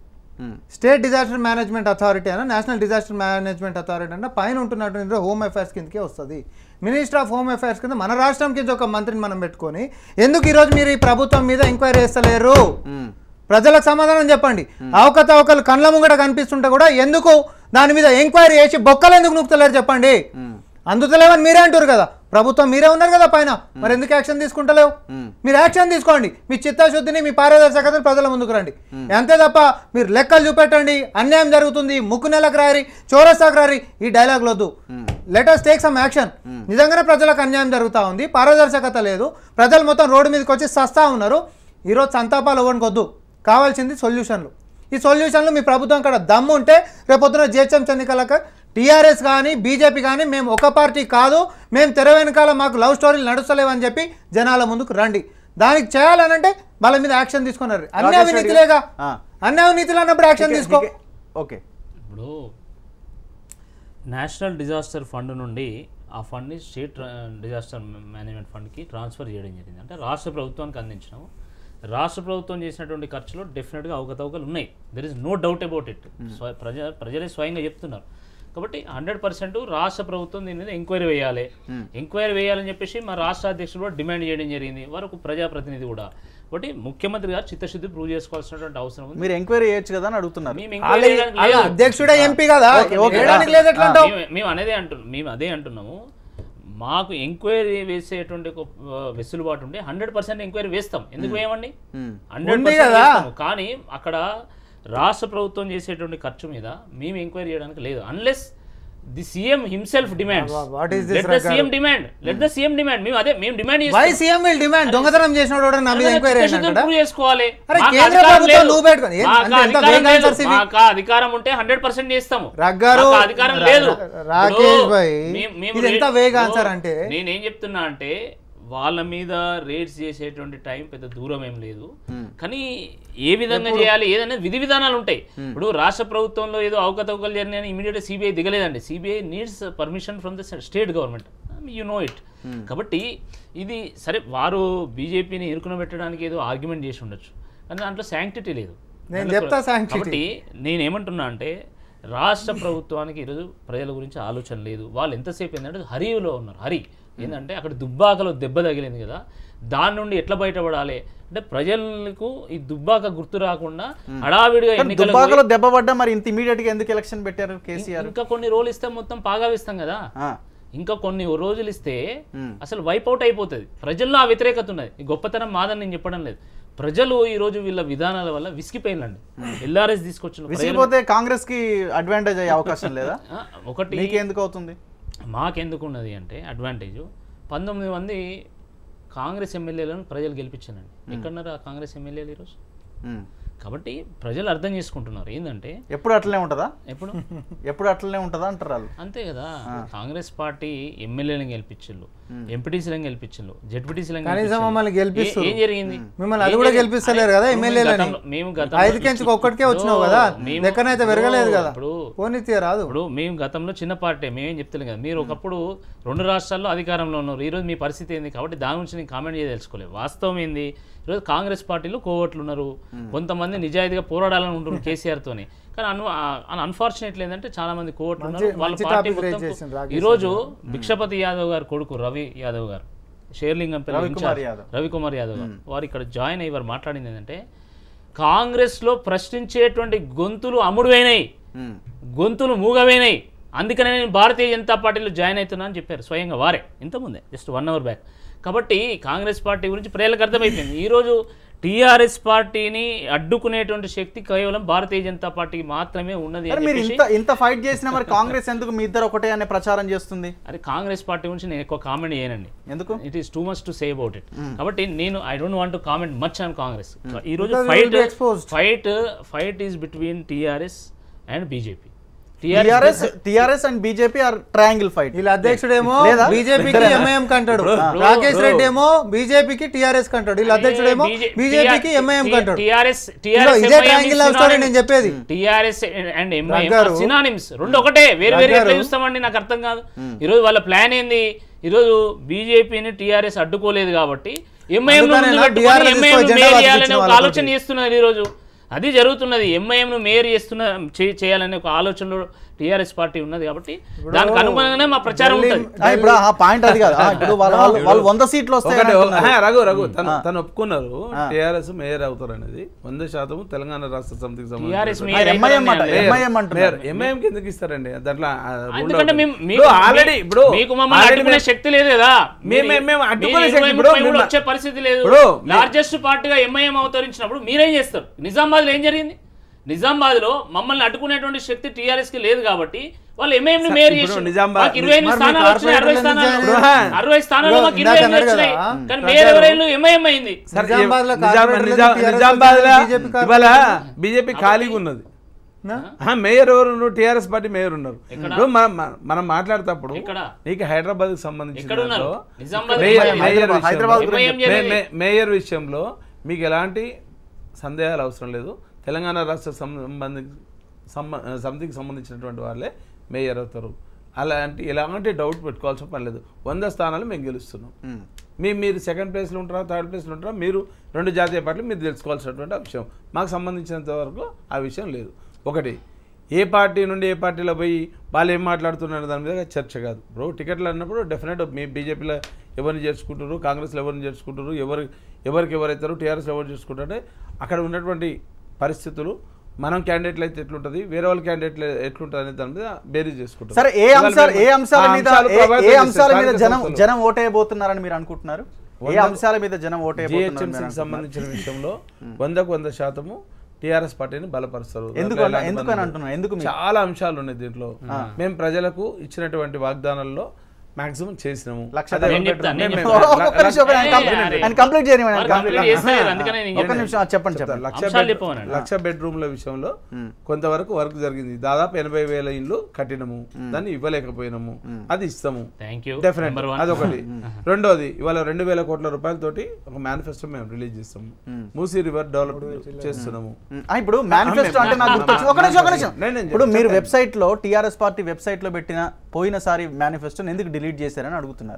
స్టేట్ డిజాస్టర్ మేనేజ్మెంట్ అథారిటీ అయినా నేషనల్ డిజాస్టర్ మేనేజ్మెంట్ అథారిటీ అయినా పైన ఉంటున్నటువంటి హోమ్ అఫైర్స్ కిందకే వస్తుంది మినిస్టర్ ఆఫ్ హోమ్ అఫైర్స్ కింద మన రాష్ట్రం కింద ఒక మంత్రిని మనం పెట్టుకొని ఎందుకు ఈరోజు మీరు ఈ ప్రభుత్వం మీద ఎంక్వైరీ చేస్తలేరు ప్రజలకు సమాధానం చెప్పండి అవకతవకలు కండ్ల ముంగట కనిపిస్తుంటే కూడా ఎందుకు దాని మీద ఎంక్వైరీ చేసి బొక్కలు ఎందుకు నూకుతలేరు చెప్పండి అందుతలేవని మీరే అంటారు కదా ప్రభుత్వం మీరే ఉన్నారు కదా పైన మరి ఎందుకు యాక్షన్ తీసుకుంటలేవు మీరు యాక్షన్ తీసుకోండి మీ చిత్తశుద్ధిని మీ పారదర్శకతను ప్రజల ముందుకు రండి అంతే తప్ప మీరు లెక్కలు చూపెట్టండి అన్యాయం జరుగుతుంది ముక్కు నెలకు రారి చౌరస్తాకు రారి ఈ డైలాగ్ వద్దు లెటర్స్ టేక్ సమ్ యాక్షన్ నిజంగానే ప్రజలకు అన్యాయం జరుగుతూ ఉంది పారదర్శకత లేదు ప్రజలు మొత్తం రోడ్డు మీదకి వచ్చి సస్తా ఉన్నారు ఈరోజు సంతాపాలు ఇవ్వడానికి వద్దు కావాల్సింది సొల్యూషన్లు ఈ సొల్యూషన్లు మీ ప్రభుత్వం ఇక్కడ దమ్ము ఉంటే రేపొద్దున జిహెచ్ఎం ఎన్నికలకు టీఆర్ఎస్ కానీ బీజేపీ కానీ మేము ఒక పార్టీ కాదు మేము తెర వెనకాల మాకు లవ్ స్టోరీలు నడుస్తలేవని చెప్పి జనాల ముందుకు రండి దానికి చేయాలనంటే వాళ్ళ మీద యాక్షన్ తీసుకున్నారు అన్ని రాకేష్ రెడ్డి అవినీతిలేగా ఆ. అన్ని అవినీతులు అన్నప్పుడు యాక్షన్ తీసుకో ఓకే ఇప్పుడు నేషనల్ డిజాస్టర్ ఫండ్ నుండి ఆ ఫండ్ని స్టేట్ డిజాస్టర్ మేనేజ్మెంట్ ఫండ్కి ట్రాన్స్ఫర్ చేయడం జరిగింది అంటే రాష్ట్ర ప్రభుత్వానికి అందించినాము రాష్ట్ర ప్రభుత్వం చేసినటువంటి ఖర్చులో డెఫినెట్గా అవకతవకలు ఉన్నాయి there is no doubt about it ప్రజ ప్రజలే స్వయంగా చెప్తున్నారు కాబట్టి హండ్రెడ్ పర్సెంట్ రాష్ట్ర ప్రభుత్వం దీని మీద ఎంక్వైరీ వేయాలి ఎంక్వైరీ వేయాలని చెప్పేసి మా రాష్ట్ర అధ్యక్షుడు కూడా డిమాండ్ చేయడం జరిగింది వారు ఒక ప్రజాప్రతినిధి కూడా కాబట్టి ముఖ్యమంత్రి గారు చిత్తశుద్ధి ప్రూవ్ చేసుకోవాల్సినటువంటి అవసరం ఉంది మీరు ఎంక్వైరీ చేయొచ్చు కదా అని అడుగుతున్నారు మేము ఎంక్వైరీ చేయడానికి వాళ్ళ లేదు. అధ్యక్షుడే ఎంపీ కదా ఓకే, ఓకే. చేయడానికి లేదు ఎట్లా అంటావు? మేము- మేము అనేదే అంటున్నాం మేము అదే అంటున్నాము మాకు ఎంక్వైరీ వేసేటువంటి ఒక ఆ, వెసులుబాటు ఉంటే హండ్రెడ్ పర్సెంట్ ఎంక్వైరీ వేస్తాం ఎందుకు వేయమండి హండ్రెడ్ ఉంది కదా. కానీ అక్కడ రాష్ట్ర ప్రభుత్వం చేసేటువంటి ఖర్చు మీద మేము ఎంక్వైరీ చేయడానికి లేదు unless the CM himself demand what is this, let the Raggaru? CM demand let the CM demand మేము అదే మేము demand why CM will demand దొంగతనం చేసిన వాడు నా మీద ఎంక్వైరీ ప్రూవ్ చేసుకోవాలి అరే మాకు కేంద్ర అధికారం ప్రభుత్వం లేదు. నువ్వు పెట్టుకో ఏ- మాకు అంటే ఎంత అధికారం వేగం లేదు. answers ఇవి? మాకు ఆ అధికారం ఉంటే హండ్రెడ్ పర్సెంట్ చేస్తాము రగ్గారు మాకు ఆ అధికారం రా- లేదు రా- రాకేష్ ఇప్పుడు భాయ్ మేము- మేము ఇది ఎంత రే- వేగ ఇప్పుడు ఆన్సర్ అంటే నేనేం చెప్తున్నా అంటే వాళ్ళ మీద రేట్స్ చేసేటువంటి టైం పెద్ద దూరం ఏం లేదు కానీ ఏ విధంగా ఎప్పుడు? చేయాలి ఏదైనా విధి విధానాలు ఉంటాయి ఇప్పుడు రాష్ట్ర ప్రభుత్వంలో ఏదో అవకతవకలు జరిగినాయని ఇమీడియట్ సిబిఐ దిగలేదండి CBI needs permission from the state government you know it కాబట్టి ఇది సరే వారు బీజేపీని ఇరుకున పెట్టడానికి ఏదో ఆర్గ్యుమెంట్ చేసి ఉండొచ్చు కానీ దాంట్లో శాంక్టిటీ లేదు నేను దాంట్లో- చెప్తా sanctity. కాబట్టి నేనేమంటున్నా అంటే రాష్ట్ర ప్రభుత్వానికి ఈరోజు ప్రజల గురించి ఆలోచన లేదు వాళ్ళు ఎంతసేపు ఏంటంటే హరిలో ఉన్నారు హరి ఏంటంటే అక్కడ దుబ్బాకలో దెబ్బ తగిలింది కదా దాని నుండి ఎట్లా బయటపడాలి అంటే ప్రజలకు ఈ దుబ్బాక గుర్తు రాకుండా హడావిడిగా కానీ ఎన్నికలు దుబ్బాకలో దెబ్బ పడ్డా మరి ఇంత ఇమీడియట్ గా ఎందుకు ఎలక్షన్ పెట్టారు కేసీఆర్ ఇంకా కొన్ని రోజులు ఇస్తే మొత్తం పాగావిస్తాం కదా ఇంకా కొన్ని రోజులు ఇస్తే అసలు వైప్ అవుట్ అయిపోతుంది ప్రజల్లో ఆ వ్యతిరేకత ఉన్నది ఈ గొప్పతనం మాదని నేను చెప్పడం లేదు ప్రజలు ఈ రోజు వీళ్ళ విధానాల వల్ల విసిగిపోయినండి ఎల్ఆర్ఎస్ తీసుకొచ్చిన ప్రజలు- విసిగిపోతే కాంగ్రెస్ కి అడ్వాంటేజ్ అయ్యే అవకాశం లేదా ఆ, ఒకటి మీకెందుకు అవుతుంది మాకెందుకు ఉన్నది అంటే అడ్వాంటేజ్ పంతొమ్మిది మంది కాంగ్రెస్ ఎమ్మెల్యేలను ప్రజలు గెలిపించానండి ఎక్కడున్నారు ఆ కాంగ్రెస్ ఎమ్మెల్యేలు ఈరోజు కాబట్టి ప్రజలు అర్థం చేసుకుంటున్నారు ఏంటంటే ఎప్పుడు అట్లనే ఉంటుందా ఎప్పుడు ఎప్పుడు అట్లనే ఉంటుందా అంటారు వాళ్ళు అంతే కదా కాంగ్రెస్ పార్టీ ఎమ్మెల్యేలను గెలిపించిండు ఎంపీటీసీలను గెలిపించిండు జెడ్పీటీసీలను కనీసం మమ్మల్ని గెలిపిస్తారు. ఏం జరిగింది మిమ్మల్ని అది ఏం కూడా జరిగింది? గెలిపిస్తలేరు కదా అరే, ఎమ్మెల్యేలని గతంలో- మేము గతంలో ఐదు కెంచుకు ఒక్కటికే వచ్చినావు ఇప్పుడు కదా మేము- లెక్కనైతే పెరగలేదు కదా ఇప్పుడు పోనీతే రాదు ఇప్పుడు మేము గతంలో చిన్న పార్టీ మేమేం చెప్తలేం కదా మీరు ఒకప్పుడు రెండు రాష్ట్రాల్లో అధికారంలో ఉన్నారు ఈరోజు మీ పరిస్థితి ఏంది కాబట్టి దాని గురించి నేను కామెంట్ చేయదలుచుకోలేదు వాస్తవం ఏంది ఈరోజు కాంగ్రెస్ పార్టీలో కోవట్లు ఉన్నారు కొంతమంది నిజాయితీగా పోరాడాలని ఉంటున్నారు కేసీఆర్ తోని కానీ అను అన్ఫార్చునేట్లీ ఏంటంటే చాలా మంది కోవట్లు ఉన్నారు మంచి- వాళ్ళ మంచి పార్టీ topic raise మొత్తం చేసిండ్రు రాకేష్ ఈరోజు భిక్షపతి యాదవ్ గారు కొడుకు రవి యాదవ్ గారు షేర్లింగం రవికుమార్ యాదవ్. రవికుమార్ యాదవ్ గారు వారు ఇక్కడ జాయిన్ అయ్యి వారు మాట్లాడింది ఏంటంటే కాంగ్రెస్లో ప్రశ్నించేటువంటి గొంతులు అమ్ముడువైనాయి గొంతులు మూగవైనాయి అందుకనే నేను భారతీయ జనతా పార్టీలో జాయిన్ అవుతున్నా అని చెప్పారు స్వయంగా వారే ఇంతకుముందే జస్ట్ వన్ అవర్ బ్యాక్ కాబట్టి కాంగ్రెస్ పార్టీ గురించి ప్రజలకు అర్థమైపోయింది ఈరోజు టీఆర్ఎస్ పార్టీని అడ్డుకునేటువంటి శక్తి కేవలం భారతీయ జనతా పార్టీకి మాత్రమే ఉన్నది మరి అని మీరు చెప్పేసి- ఇంత ఇంత ఫైట్ చేసినా మరి కాంగ్రెస్ ఎందుకు మీ ఇద్దరు ఒకటే అనే ప్రచారం చేస్తుంది అది కాంగ్రెస్ పార్టీ గురించి నేను ఎక్కువ కామెంట్ చేయనండి ఎందుకు it is too much to say about it కాబట్టి నేను I don't want to comment much on Congress ఈ రోజు Because we fight will be exposed. Fight fight is between TRS and BJP TRS TRS and BJP are triangle fight వీళ్ళ అధ్యక్షుడేమో లేదా? బీజేపీకి ఇద్దరేనా? MIM కంటాడు Bro, bro, Rakesh bro. Reddy ఏమో బీజేపీకి టీఆర్ఎస్ కంటాడు వీళ్ళ అధ్యక్షుడేమో బీజేపీకి ఎంఐఎం కంటాడు టిఆర్ఎస్ ఇదిగో ఇదే ట్రయాంగిల్ లవ్ స్టోరీ నేను చెప్పేది టిఆర్ఎస్ అండ్ ఎంఐఎం రగ్గారు. సినానిమ్స్ రెండు ఒకటే వేరు వేరు ఎట్లా రగ్గారు. చూస్తామండి నాకు అర్థం కాదు ఈరోజు వాళ్ళ ప్లాన్ ఏంది ఈరోజు బీజేపీని టిఆర్ఎస్ అడ్డుకోలేదు కాబట్టి ఎంఐఎం అందుకనే నా BR లో ఎంఐఎం తీసుకో జెండా మేయర్ వాళ్ళకి చేయాలనే ఇచ్చిన ఒక వాళ్ళతోటి. ఆలోచన చేస్తున్నారు ఈరోజు అది జరుగుతున్నది ఎంఐఎం ను మేయర్ చేస్తున్న చే- చేయాలనే ఒక ఆలోచనలో టిఆర్ఎస్ పార్టీ ఉన్నది కాబట్టి దానికి అనుగుణంగానే మా ప్రచారం ఉంటుంది ఆ, ఇప్పుడు ఆ పాయింట్ అది కాదు ఆ, ఇప్పుడు వాళ్ళ వాళ్ళు వాళ్ళు వంద సీట్లు వస్తాయి ఒకటి అంటున్నారు. ఆ, రఘు రఘు తను ఆ. తను ఒప్పుకున్నారు ఆ. టీఆర్ఎస్ మేయర్ అవుతారు అనేది వంద శాతం తెలంగాణ రాష్ట్ర సమితికి TRS సంబంధించి మేయర్ ఎంఐఎం అవుతారని అంట, నేను ఎంఐఎం అంటున్నారు. ఎంఐఎం కి ఎందుకు ఇస్తారండి దాంట్లో ఆ, rule ఎందుకంటే అవుతుంది. మేము ఇప్పుడు మీకు ఆల్రెడీ ఇప్పుడు మీకు మమ్మల్ని already అడ్డుకునే మేము- శక్తి లేదు కదా మేము- మీరు- మేము అడ్డుకునే మీరు శక్తి ఇరవై ఇప్పుడు ముప్పై కూడా మేము- వచ్చే పరిస్థితి లేదు ఇప్పుడు మీ- లార్జెస్ట్ పార్టీగా ఎంఐఎం అవతరించినప్పుడు మీరేం చేస్తారు నిజామాబాద్ లో ఏం జరిగింది నిజామాబాద్ లో మమ్మల్ని అడ్డుకునేటువంటి శక్తి టీఆర్ఎస్ కి లేదు కాబట్టి వాళ్ళు ఎంఐఎం ని సార్, మేయర్ ఇప్పుడు చేసి నిజామాబాద్- మాకు ఇరవై ఎనిమిది మరి మీ స్థానాలు వచ్చినాయి అరవై కార్పొరేటర్లు స్థానాలు ఎందుకు జాయిన్ అయ్యారు? అరవై స్థానాల్లో ఇదిగో మాకు ఇరవై ఇందాక ఎనిమిది అన్నారు వచ్చినాయి కదా, కానీ ప్రజలు- మేయర్ ఎవరైనా ఎంఐఎం అయింది సార్, నిజామాబాద్లో నిజాం- కార్పొరేటర్లు నిజాం- TRS నిజామాబాద్లో బీజేపీ ఇవాళ కార్పొరేటర్లు. బీజేపీ ఖాళీగా ఉన్నది ఆహా, మేయర్ ఎవరు ఉన్నారు టీఆర్ఎస్ పార్టీ మేయర్ ఉన్నారు ఇప్పుడు మనం మనం మాట్లాడేటప్పుడు ఎక్కడ? నీకు హైదరాబాద్ సంబంధించిన ఎక్కడ ఉన్నారు? దాంట్లో Nizamabad mayor- MIM. Mayor Hyderabad విషయంలో- గురించి మే- చెప్పండి. మే- మేయర్ విషయంలో మీకు ఎలాంటి సందేహాలు అవసరం లేదు తెలంగాణ రాష్ట్ర సంబంధి సంబ- సమితికి సంబంధించినటువంటి వాళ్ళే మేయర్ అవుతారు అలాంటి ఎలాంటి డౌట్ పెట్టుకోవాల్సిన పని లేదు వంద స్థానాలు మేము గెలుస్తున్నాం మీ మీరు సెకండ్ ప్లేస్లో ఉంటారా థర్డ్ ప్లేస్లో ఉంటారా మీరు రెండు జాతీయ పార్టీలు మీరు తెలుసుకోవాల్సినటువంటి విషయం మాకు సంబంధించినంత వరకు ఆ విషయం లేదు ఒకటి ఏ పార్టీ నుండి ఏ పార్టీలో పోయి వాళ్ళు ఏం మాట్లాడుతున్నారు దాని మీద చర్చ కాదు ఇప్పుడు టికెట్లు అన్నప్పుడు డెఫినెట్ మీ బీజేపీలో ఎవరిని చేర్చుకుంటారు కాంగ్రెస్లో ఎవరిని చేర్చుకుంటారు ఎవరు ఎవరికి ఎవరైతారు టీఆర్ఎస్లో ఎవరు చేసుకుంటారంటే అక్కడ ఉన్నటువంటి పరిస్థితులు మనం క్యాండిడేట్లు అయితే ఎట్లుంటుంది వేరే వాళ్ళ క్యాండిడేట్లు ఎట్లుంటుంది అనే దాని మీద బేరీజ్ చేసుకుంటారు సరే ఏ అంశాలు ఏ అంశాల ఆ మీద అంశాలు ఏ- ప్రభావితం ఏ చేస్తాయి అంశాల మీద స్థానిక జనం సంస్థలు. జనం ఓటేయబోతున్నారని మీరు అనుకుంటున్నారు ఏ వంద- అంశాల మీద జనం ఓటేయబోతున్నారు GHMC కి సంబంధించిన విషయంలో వందకు వంద శాతము టిఆర్ఎస్ పార్టీని బలపరుస్తారు ఎందుకు దాంట్లో అలా- ఎలాంటి ఎందుకు ఇబ్బంది అని లేదు. అంటున్నారు? ఎందుకు మీరు? చాలా అంశాలు ఉన్నాయి దీంట్లో ఆ. మేము ప్రజలకు ఇచ్చినటువంటి వాగ్దానాల్లో మాక్సిమం చేసినాము లక్ష అదే నేను మేము- చెప్తాను, మేము- నేను మేము- చెప్తాను. ఒక్క నిమిషం, ఒక ఆయన లక్ష- కంప్లీట్- లక్ష- ఆయన కంప్లీట్ చేయనివ్వండి, ఆయన వారు కంప్లీట్ కంప్లీట్ చేస్తలేరు, చేస్తారు. అందుకనే నేను ఒక్క నిమిషం, ఆ, చెప్పండి, చెప్తాను. చెప్పండి. లక్ష అంశాలు బెడ్- చెప్పమనండి. లక్ష బెడ్రూమ్ల విషయంలో కొంతవరకు వర్క్ జరిగింది దాదాపు ఎనభై వేల ఇల్లు కట్టినము దాన్ని ఇవ్వలేకపోయినాము అది ఇస్తాము Thank you. Definite Number one. అదొకటి రెండోది ఇవాళ రెండు వేల కోట్ల రూపాయలతోటి ఒక మేనిఫెస్టో మేము రిలీజ్ చేస్తాము మూసీ రివర్ డెవలప్ చేస్తున్నాము ఆ, ఇప్పుడు మేనిఫెస్టో అంటే నాకు గుర్తొచ్చింది ఒక నిమిషం ఒక నిమిషం నేను- నేను ఇప్పుడు మీరు చెప్పండి. వెబ్సైట్ లో టిఆర్ఎస్ పార్టీ వెబ్సైట్ లో పెట్టిన పోయినసారి మేనిఫెస్టో ఎందుకు డిలీట్ చేశారని అడుగుతున్నారు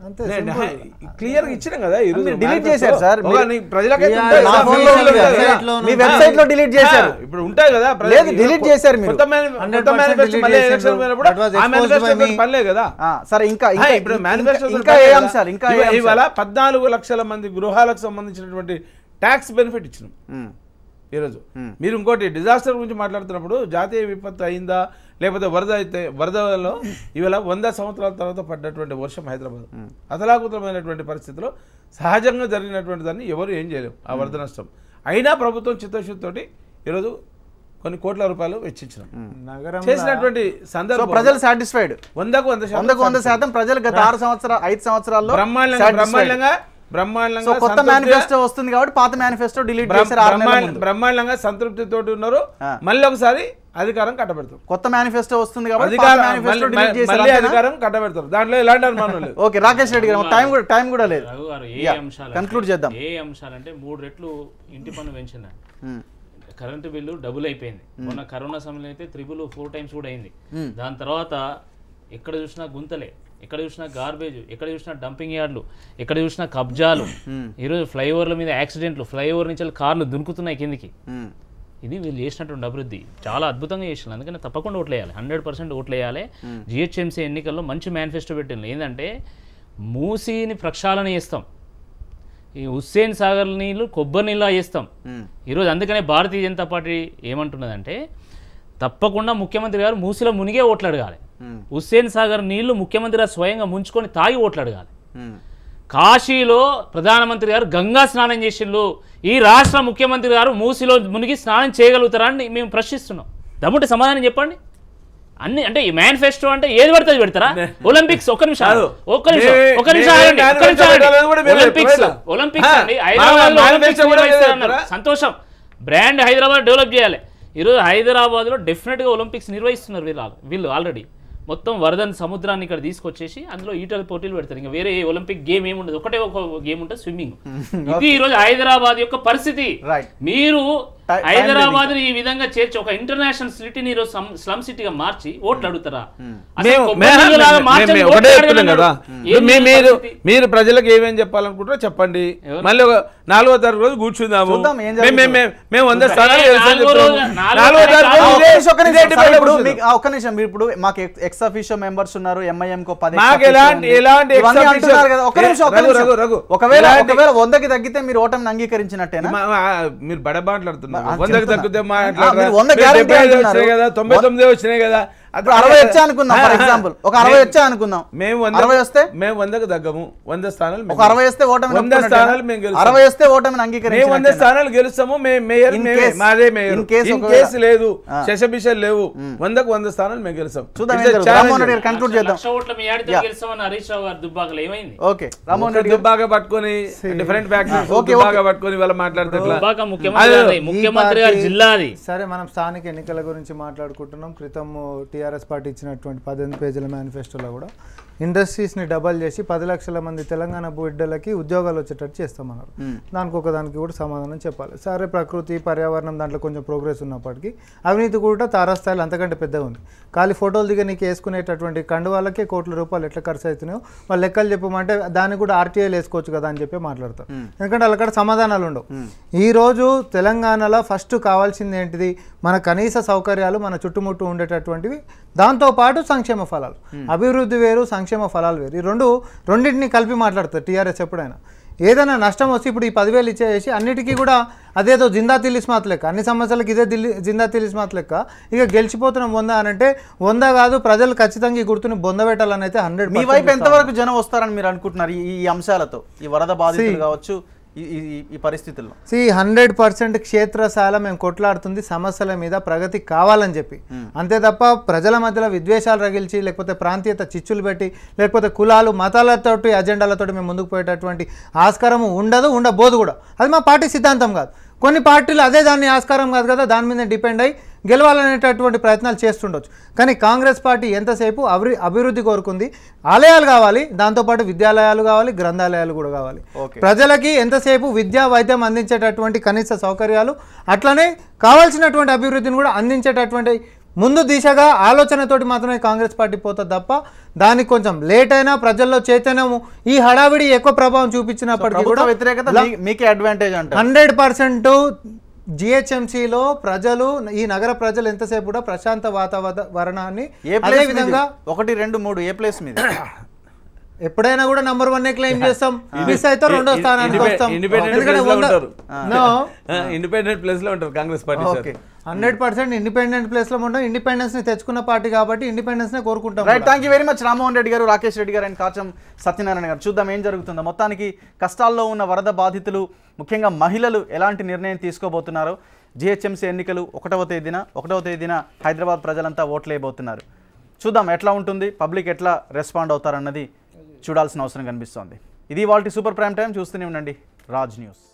క్లియర్ ఇచ్చినాం కదా ఈ రోజు మీరు డిలీట్ manifesto. చేశారు సార్ ఒక నీ ప్రజలకైతే నా ఉంటాయి కదా, phone లో Facebook ఉంది లో కదా, website లో మీ ఉంది. వెబ్సైట్ లో డిలీట్ చేశారు ఆ, ఇప్పుడు ఉంటాయి కదా లేదు ప్రజలకి. డిలీట్ చేశారు మీరు కొత్త mani- కొత్త 100% manifesto delete మళ్ళీ చేసిండ్రు. election పోయినప్పుడు That was ఆ exposed manifesto by me. తోటి పనిలే కదా ఆ, సరే ఇంకా ఆ, ఇంకా ఇప్పుడు ఇంకా- మేనిఫెస్టో ఇంకా ఏ అంశాలు ఇంకా ఏ అంశాలు? ఇవాళ పద్నాలుగు లక్షల మంది గృహాలకు సంబంధించినటువంటి ట్యాక్స్ బెనిఫిట్ ఇచ్చినాం ఈరోజు మీరు ఇంకోటి డిజాస్టర్ గురించి మాట్లాడుతున్నప్పుడు జాతీయ విపత్తు అయిందా లేకపోతే వరద అయితే వరదలో ఇవాళ వంద సంవత్సరాల తర్వాత పడ్డటువంటి వర్షం హైదరాబాద్ అతలాకుతలమైనటువంటి పరిస్థితిలో సహజంగా జరిగినటువంటి దాన్ని ఎవరు ఏం చేయలేము ఆ వరద నష్టం అయినా ప్రభుత్వం చిత్తశుద్ధితోటి ఈరోజు కొన్ని కోట్ల రూపాయలు వెచ్చించినాం నగరంలో- చేసినటువంటి సందర్భం సో ప్రజలు సాటిస్ఫైడ్ వందకు వంద శాతం వందకు వంద శాతం ప్రజలు గత ఆరు సంవత్సరాలు ఐదు సంవత్సరాల్లో బ్రహ్మాండంగా satisfied. బ్రహ్మాండంగా బ్రహ్మాండంగా సో కొత్త సంతృప్తిగా- మేనిఫెస్టో వస్తుంది కాబట్టి పాత మేనిఫెస్టో డిలీట్ బ్రహ్మ- చేశారు ఆరు నెలల బ్రహ్మాండ- ముందు. బ్రహ్మాండంగా సంతృప్తితోటి ఉన్నారు మళ్ళీ ఒకసారి అధికారం కట్టబెడతారు కొత్త మేనిఫెస్టో వస్తుంది కాబట్టి పాత అధికారం మేనిఫెస్టో మళ్ళీ- డిలీట్ చేశారు మళ్ళీ అంతేనా? అధికారం కట్టబెడతారు దాంట్లో ఎలాంటి అనుమానం లేదు ఓకే రాకేష్ రెడ్డి గారు టైం కూడా టైం కూడా లేదు రఘు గారు ఏ Yeah, అంశాలు conclude చేద్దాం ఏ అంశాలంటే మూడు రెట్లు ఇంటి పన్ను పెంచిందండి Hmm. కరెంటు బిల్లు డబుల్ అయిపోయింది మొన్న కరోనా సమయంలో అయితే త్రిబుల్ ఫోర్ టైమ్స్ కూడా అయింది Hmm. దాని తర్వాత ఎక్కడ చూసినా గుంతలే ఎక్కడ చూసినా గార్బేజ్ ఎక్కడ చూసినా డంపింగ్ యార్డ్లు ఎక్కడ చూసినా కబ్జాలు ఈరోజు ఫ్లైఓవర్ల మీద యాక్సిడెంట్లు ఫ్లైఓవర్ నుంచి వెళ్ళి కార్లు దునుకుతున్నాయి కిందికి ఇది వీళ్ళు చేసినటువంటి అభివృద్ధి చాలా అద్భుతంగా చేసినారు అందుకని తప్పకుండా ఓట్లు వేయాలి హండ్రెడ్ పర్సెంట్ ఓట్లు వేయాలి జిహెచ్ఎంసీ ఎన్నికల్లో మంచి మేనిఫెస్టో పెట్టింది ఏంటంటే మూసీని ప్రక్షాళన చేస్తాం ఈ హుస్సేన్ సాగర్ నీళ్ళు కొబ్బరి నీళ్ళ చేస్తాం ఈరోజు అందుకనే భారతీయ జనతా పార్టీ ఏమంటున్నదంటే తప్పకుండా ముఖ్యమంత్రి గారు మూసిలో మునిగే ఓట్లు అడగాలి హుస్సేన్ సాగర్ నీళ్లు ముఖ్యమంత్రి గారు స్వయంగా ముంచుకొని తాగి ఓట్లు అడగాలి కాశీలో ప్రధానమంత్రి గారు గంగా స్నానం చేసిండ్రు ఈ రాష్ట్ర ముఖ్యమంత్రి గారు మూసిలో మునిగి స్నానం చేయగలుగుతారా అని మేము ప్రశ్నిస్తున్నాం దమ్ముంటే సమాధానం చెప్పండి అన్ని అంటే ఈ మేనిఫెస్టో అంటే ఏది పడుతుంది పెడతారా ఒలింపిక్స్ ఒక్క నిమిషం కాదు. ఒక్క నిమిషం మే- ఒక్క నిమిషం మే- ఆగండి, ఒక్క manifesto నిమిషం ఆగండి. పెట్టాలని కూడా మీరు ఒలింపిక్స్ చెప్పలేదా? ఒలింపిక్స్ ఆ, అండి మా- హైదరాబాద్ మా ఒలింపిక్స్ manifesto కూడా నిర్వహిస్తారన్నారు. చెప్పారా? సంతోషం బ్రాండ్ హైదరాబాద్ డెవలప్ చేయాలి ఈరోజు హైదరాబాద్లో డెఫినెట్గా ఒలింపిక్స్ నిర్వహిస్తున్నారు వీళ్ళు వీళ్ళు ఆల్రెడీ మొత్తం వరదని సముద్రాన్ని ఇక్కడ తీసుకొచ్చేసి అందులో ఈటల పోటీలు పెడతారు ఇంకా వేరే ఒలింపిక్ గేమ్ ఏమి ఉండదు ఒకటే ఒక గేమ్ ఉంటుంది స్విమ్మింగ్ ఇది ఈ రోజు హైదరాబాద్ యొక్క పరిస్థితి మీరు time హైదరాబాద్ ఈ విధంగా చేర్చి ఒక ఇంటర్నేషనల్ సిటీని ఈరోజు స్లమ్ సిటీగా మార్చి ఓట్లు అడుగుతారా అసలు మేము కొబ్బరి మేము- నీళ్ళు లాగా మేము- మార్చండి, మేము ఓట్లు ఒకటే అడగండి చెప్తున్నాం కదా అన్నాడు. ఏం మీ- మీరు పరిస్థితి? మీరు ప్రజలకు ఏమేం చెప్పాలనుకుంటారో చెప్పండి మళ్ళీ ఒక నాలుగో తారీఖు రోజు కూర్చుందాము చూద్దాం ఏం మేము- మేము- మేము- మేము వంద చూద్దాం. స్థానాలు ఏ, గెలిచామని నాలుగో చెప్తున్నాము. రోజు- నాలుగో నాలుగో తారీఖు తారీఖు రోజు ఒక్క నిమిషం, ఒక్క ఇదే నిమిషం. debate సరే, ఇప్పుడు కూర్చుందాం. మీకు- ఆ, ఒక్క నిమిషం మీరు ఇప్పుడు మాకు ఎక్స్ అఫీషియో మెంబర్స్ ఉన్నారు ఎంఐఎం కో పది మాకు ex officio ఎలాంటి- ఉంది. ఎలాంటి ex ఇవన్నీ officio- అంటున్నారు కదా ఒక్క ఏ, నిమిషం ఒక్క రఘు, నిమిషం. రఘు, రఘు. ఒకవేళ ఎలాంటి- ఒకవేళ వందకి తగ్గితే మీరు ఓటమిని అంగీకరించినట్టేనా మా- మా- మీరు బడ మాట్లాడుతున్నారు ఆ, వందకి చెప్తున్నా. తగ్గితే ఆ, మాట్లాడరా మీరు వంద మీరు guarantee డెబ్బై ఐదు అంటున్నారు. వచ్చినాయి కదా తొంభై తొమ్మిది వచ్చినాయి కదా అది ఇప్పుడు అరవై వచ్చా అనుకుందాం ఫర్ ఆ, ఎగ్జాంపుల్ ఒక అరవై మేము- వచ్చా అనుకుందాం మేము వంద అరవై వస్తే మేము వందకు తగ్గము వంద స్థానాలు మేము ఒక అరవై వస్తే ఓటమి వంద స్థానాలు మేము గెలుస్తాము. అరవై వస్తే ఓటమిని మేము వంద అంగీకరించినట్టేనా స్థానాలు గెలుస్తాము మేము మేయర్ In మేమే, case- మాదే మేయర్ in case ఇన్ ఒకవేళ- కేసు లేదు ఆ. శశబిషలు లేవు వందకు వంద స్థానాలు మేము గెలుస్తాం చూద్దాం It's ఏం a జరుగుతుంది. challenge. రామ్మోహన్ రెడ్డి గారు conclude చేద్దాం లక్ష ఓట్ల మీ ఆడితో Yeah. గెలిచామని హరీష్ రావు గారు దుబ్బాకలు ఏమైంది ఓకే రామ్మోహన్ ఒక రెడ్డి గారు దుబ్బాక పట్టుకొని different factories okay, okay. Dubbaka పట్టుకొని వాళ్ళ మాట్లాడితే ఎట్లా? దుబ్బాక ముఖ్యమంత్రి అదే- గారిది, ముఖ్యమంత్రి గారి ఈ జిల్లా అది సరే మనం స్థానిక ఎన్నికల గురించి మాట్లాడుకుంటున్నాం క్రితం టీఆర్ఎస్ పార్టీ ఇచ్చినటువంటి పద్దెనిమిది పేజీల మేనిఫెస్టోలో కూడా ఇండస్ట్రీస్ని డబల్ చేసి పది లక్షల మంది తెలంగాణ బిడ్డలకి ఉద్యోగాలు వచ్చేటట్టు చేస్తామన్నారు మ్మ్. దానికి ఒక దానికి కూడా సమాధానం చెప్పాలి సరే ప్రకృతి పర్యావరణం దాంట్లో కొంచెం ప్రోగ్రెస్ ఉన్నప్పటికీ అవినీతి కూడా తారాస్థాయిలో అంతకంటే పెద్దగా ఉంది ఖాళీ ఫోటోలు దిగ నీకు వేసుకునేటటువంటి కండువాళ్ళకే కోట్ల రూపాయలు ఎట్లా ఖర్చు అవుతున్నాయో వాళ్ళు లెక్కలు చెప్పమంటే దానికి కూడా ఆర్టీఐలు వేసుకోవచ్చు కదా అని చెప్పి మాట్లాడతారు ఎందుకంటే వాళ్ళ కాడ సమాధానాలు ఉండవు ఈ రోజు తెలంగాణలో ఫస్ట్ కావాల్సింది ఏంటిది మన కనీస సౌకర్యాలు మన చుట్టుముట్టు ఉండేటటువంటివి దాంతోపాటు సంక్షేమ ఫలాలు అభివృద్ధి వేరు సంక్షేమ ఫలాలు వేరు ఈ రెండు రెండింటిని కలిపి మాట్లాడతారు టీఆర్ఎస్ ఎప్పుడైనా ఏదైనా నష్టం వస్తే ఇప్పుడు ఈ పదివేలు ఇచ్చేసి అన్నిటికీ కూడా అదేదో జిందా తిలిస్మాత్ లెక్క అన్ని సమస్యలకు ఇదే దిల్లి జిందా తిలిస్మాత్ లెక్క ఇక గెలిచిపోతున్నాం వంద అని అంటే వంద కాదు ప్రజలు ఖచ్చితంగా ఈ గుర్తుని బొందబెట్టాలని అయితే హండ్రెడ్ మీ వైపు ఎంతవరకు జనం వస్తారని మీరు అనుకుంటున్నారు ఈ ఈ అంశాలతో ఈ వరద బాధితులు See. కావచ్చు ఈ- ఈ ఈ- ఈ పరిస్థితుల్లో సి హండ్రెడ్ పర్సెంట్ క్షేత్రశాల మేము కొట్లాడుతుంది సమస్యల మీద ప్రగతి కావాలని చెప్పి అంతే తప్ప ప్రజల మధ్యలో విద్వేషాలు రగిల్చి లేకపోతే ప్రాంతీయత చిచ్చులు పెట్టి లేకపోతే కులాలు మతాలతోటి అజెండాలతోటి మేము ముందుకు పోయేటటువంటి ఆస్కారము ఉండదు ఉండబోదు కూడా అది మా పార్టీ సిద్ధాంతం కాదు కొన్ని పార్టీలు అదే దాన్ని ఆస్కారం కాదు కదా దాని మీద డిపెండ్ అయ్యి గెలవాలనేటటువంటి ప్రయత్నాలు చేస్తుండొచ్చు కానీ కాంగ్రెస్ పార్టీ ఎంతసేపు అభి అభివృద్ధి కోరుకుంది ఆలయాలు కావాలి దాంతోపాటు విద్యాలయాలు కావాలి గ్రంథాలయాలు కూడా కావాలి ఓకే. ప్రజలకి ఎంతసేపు విద్యా వైద్యం అందించేటటువంటి కనీస సౌకర్యాలు అట్లనే కావాల్సినటువంటి అభివృద్ధిని కూడా అందించేటటువంటి ముందు దిశగా ఆలోచనతోటి మాత్రమే కాంగ్రెస్ పార్టీ పోతుంది తప్ప దానికి కొంచెం లేట్ అయినా ప్రజల్లో చైతన్యము ఈ హడావిడి ఎక్కువ ప్రభావం చూపించినప్పటికీ ప్రభుత్వ కూడా వ్యతిరేకత మీ- మీకే అడ్వాంటేజ్ అంటారు హండ్రెడ్ పర్సెంట్ జిహెచ్ఎంసీలో ప్రజలు ఈ నగర ప్రజలు ఎంతసేపు కూడా ప్రశాంత వాతావరణాన్ని ఏ అదే ప్లేస్ విధంగా ఒకటి రెండు మూడు ఏ ప్లేస్ మీద ఎప్పుడైనా కూడా నంబర్ వన్ క్లెయిమ్ చేస్తాం మిస్ అయితే రెండో స్థానానికి ఇండిపె- వస్తాం ఇండిపెండెంట్ ఎందుకంటే ప్లేస్ లో వంద- ఉంటారు No. ఆ, ఇండిపెండెంట్ ప్లేస్ లో ఉంటారు Congress party sir. Hundred percent independent place లో ఉంటాం ఇండిపెండెన్స్ ని తెచ్చుకున్న పార్టీ కాబట్టి ఇండిపెండెన్స్ నే కోరుకుంటాం రైట్ కూడా. Thank you very much Rammohan Reddy garu Rakesh Reddy గారు అండ్ కాచం సత్యనారాయణ గారు చూద్దాం ఏం జరుగుతుందో మొత్తానికి కష్టాల్లో ఉన్న వరద బాధితులు ముఖ్యంగా మహిళలు ఎలాంటి నిర్ణయం తీసుకోబోతున్నారు జిహెచ్ఎంసీ ఎన్నికలు ఒకటవ తేదీన ఒకటవ తేదీన హైదరాబాద్ ప్రజలంతా ఓట్లేయబోతున్నారు చూద్దాం ఎట్లా ఉంటుంది పబ్లిక్ ఎట్లా రెస్పాండ్ అవుతారన్నది చూడాల్సిన అవసరం కనిపిస్తోంది ఇది వాళ్ళ సూపర్ ప్రైమ్ టైం చూస్తూనే ఉండండి రాజ్ న్యూస్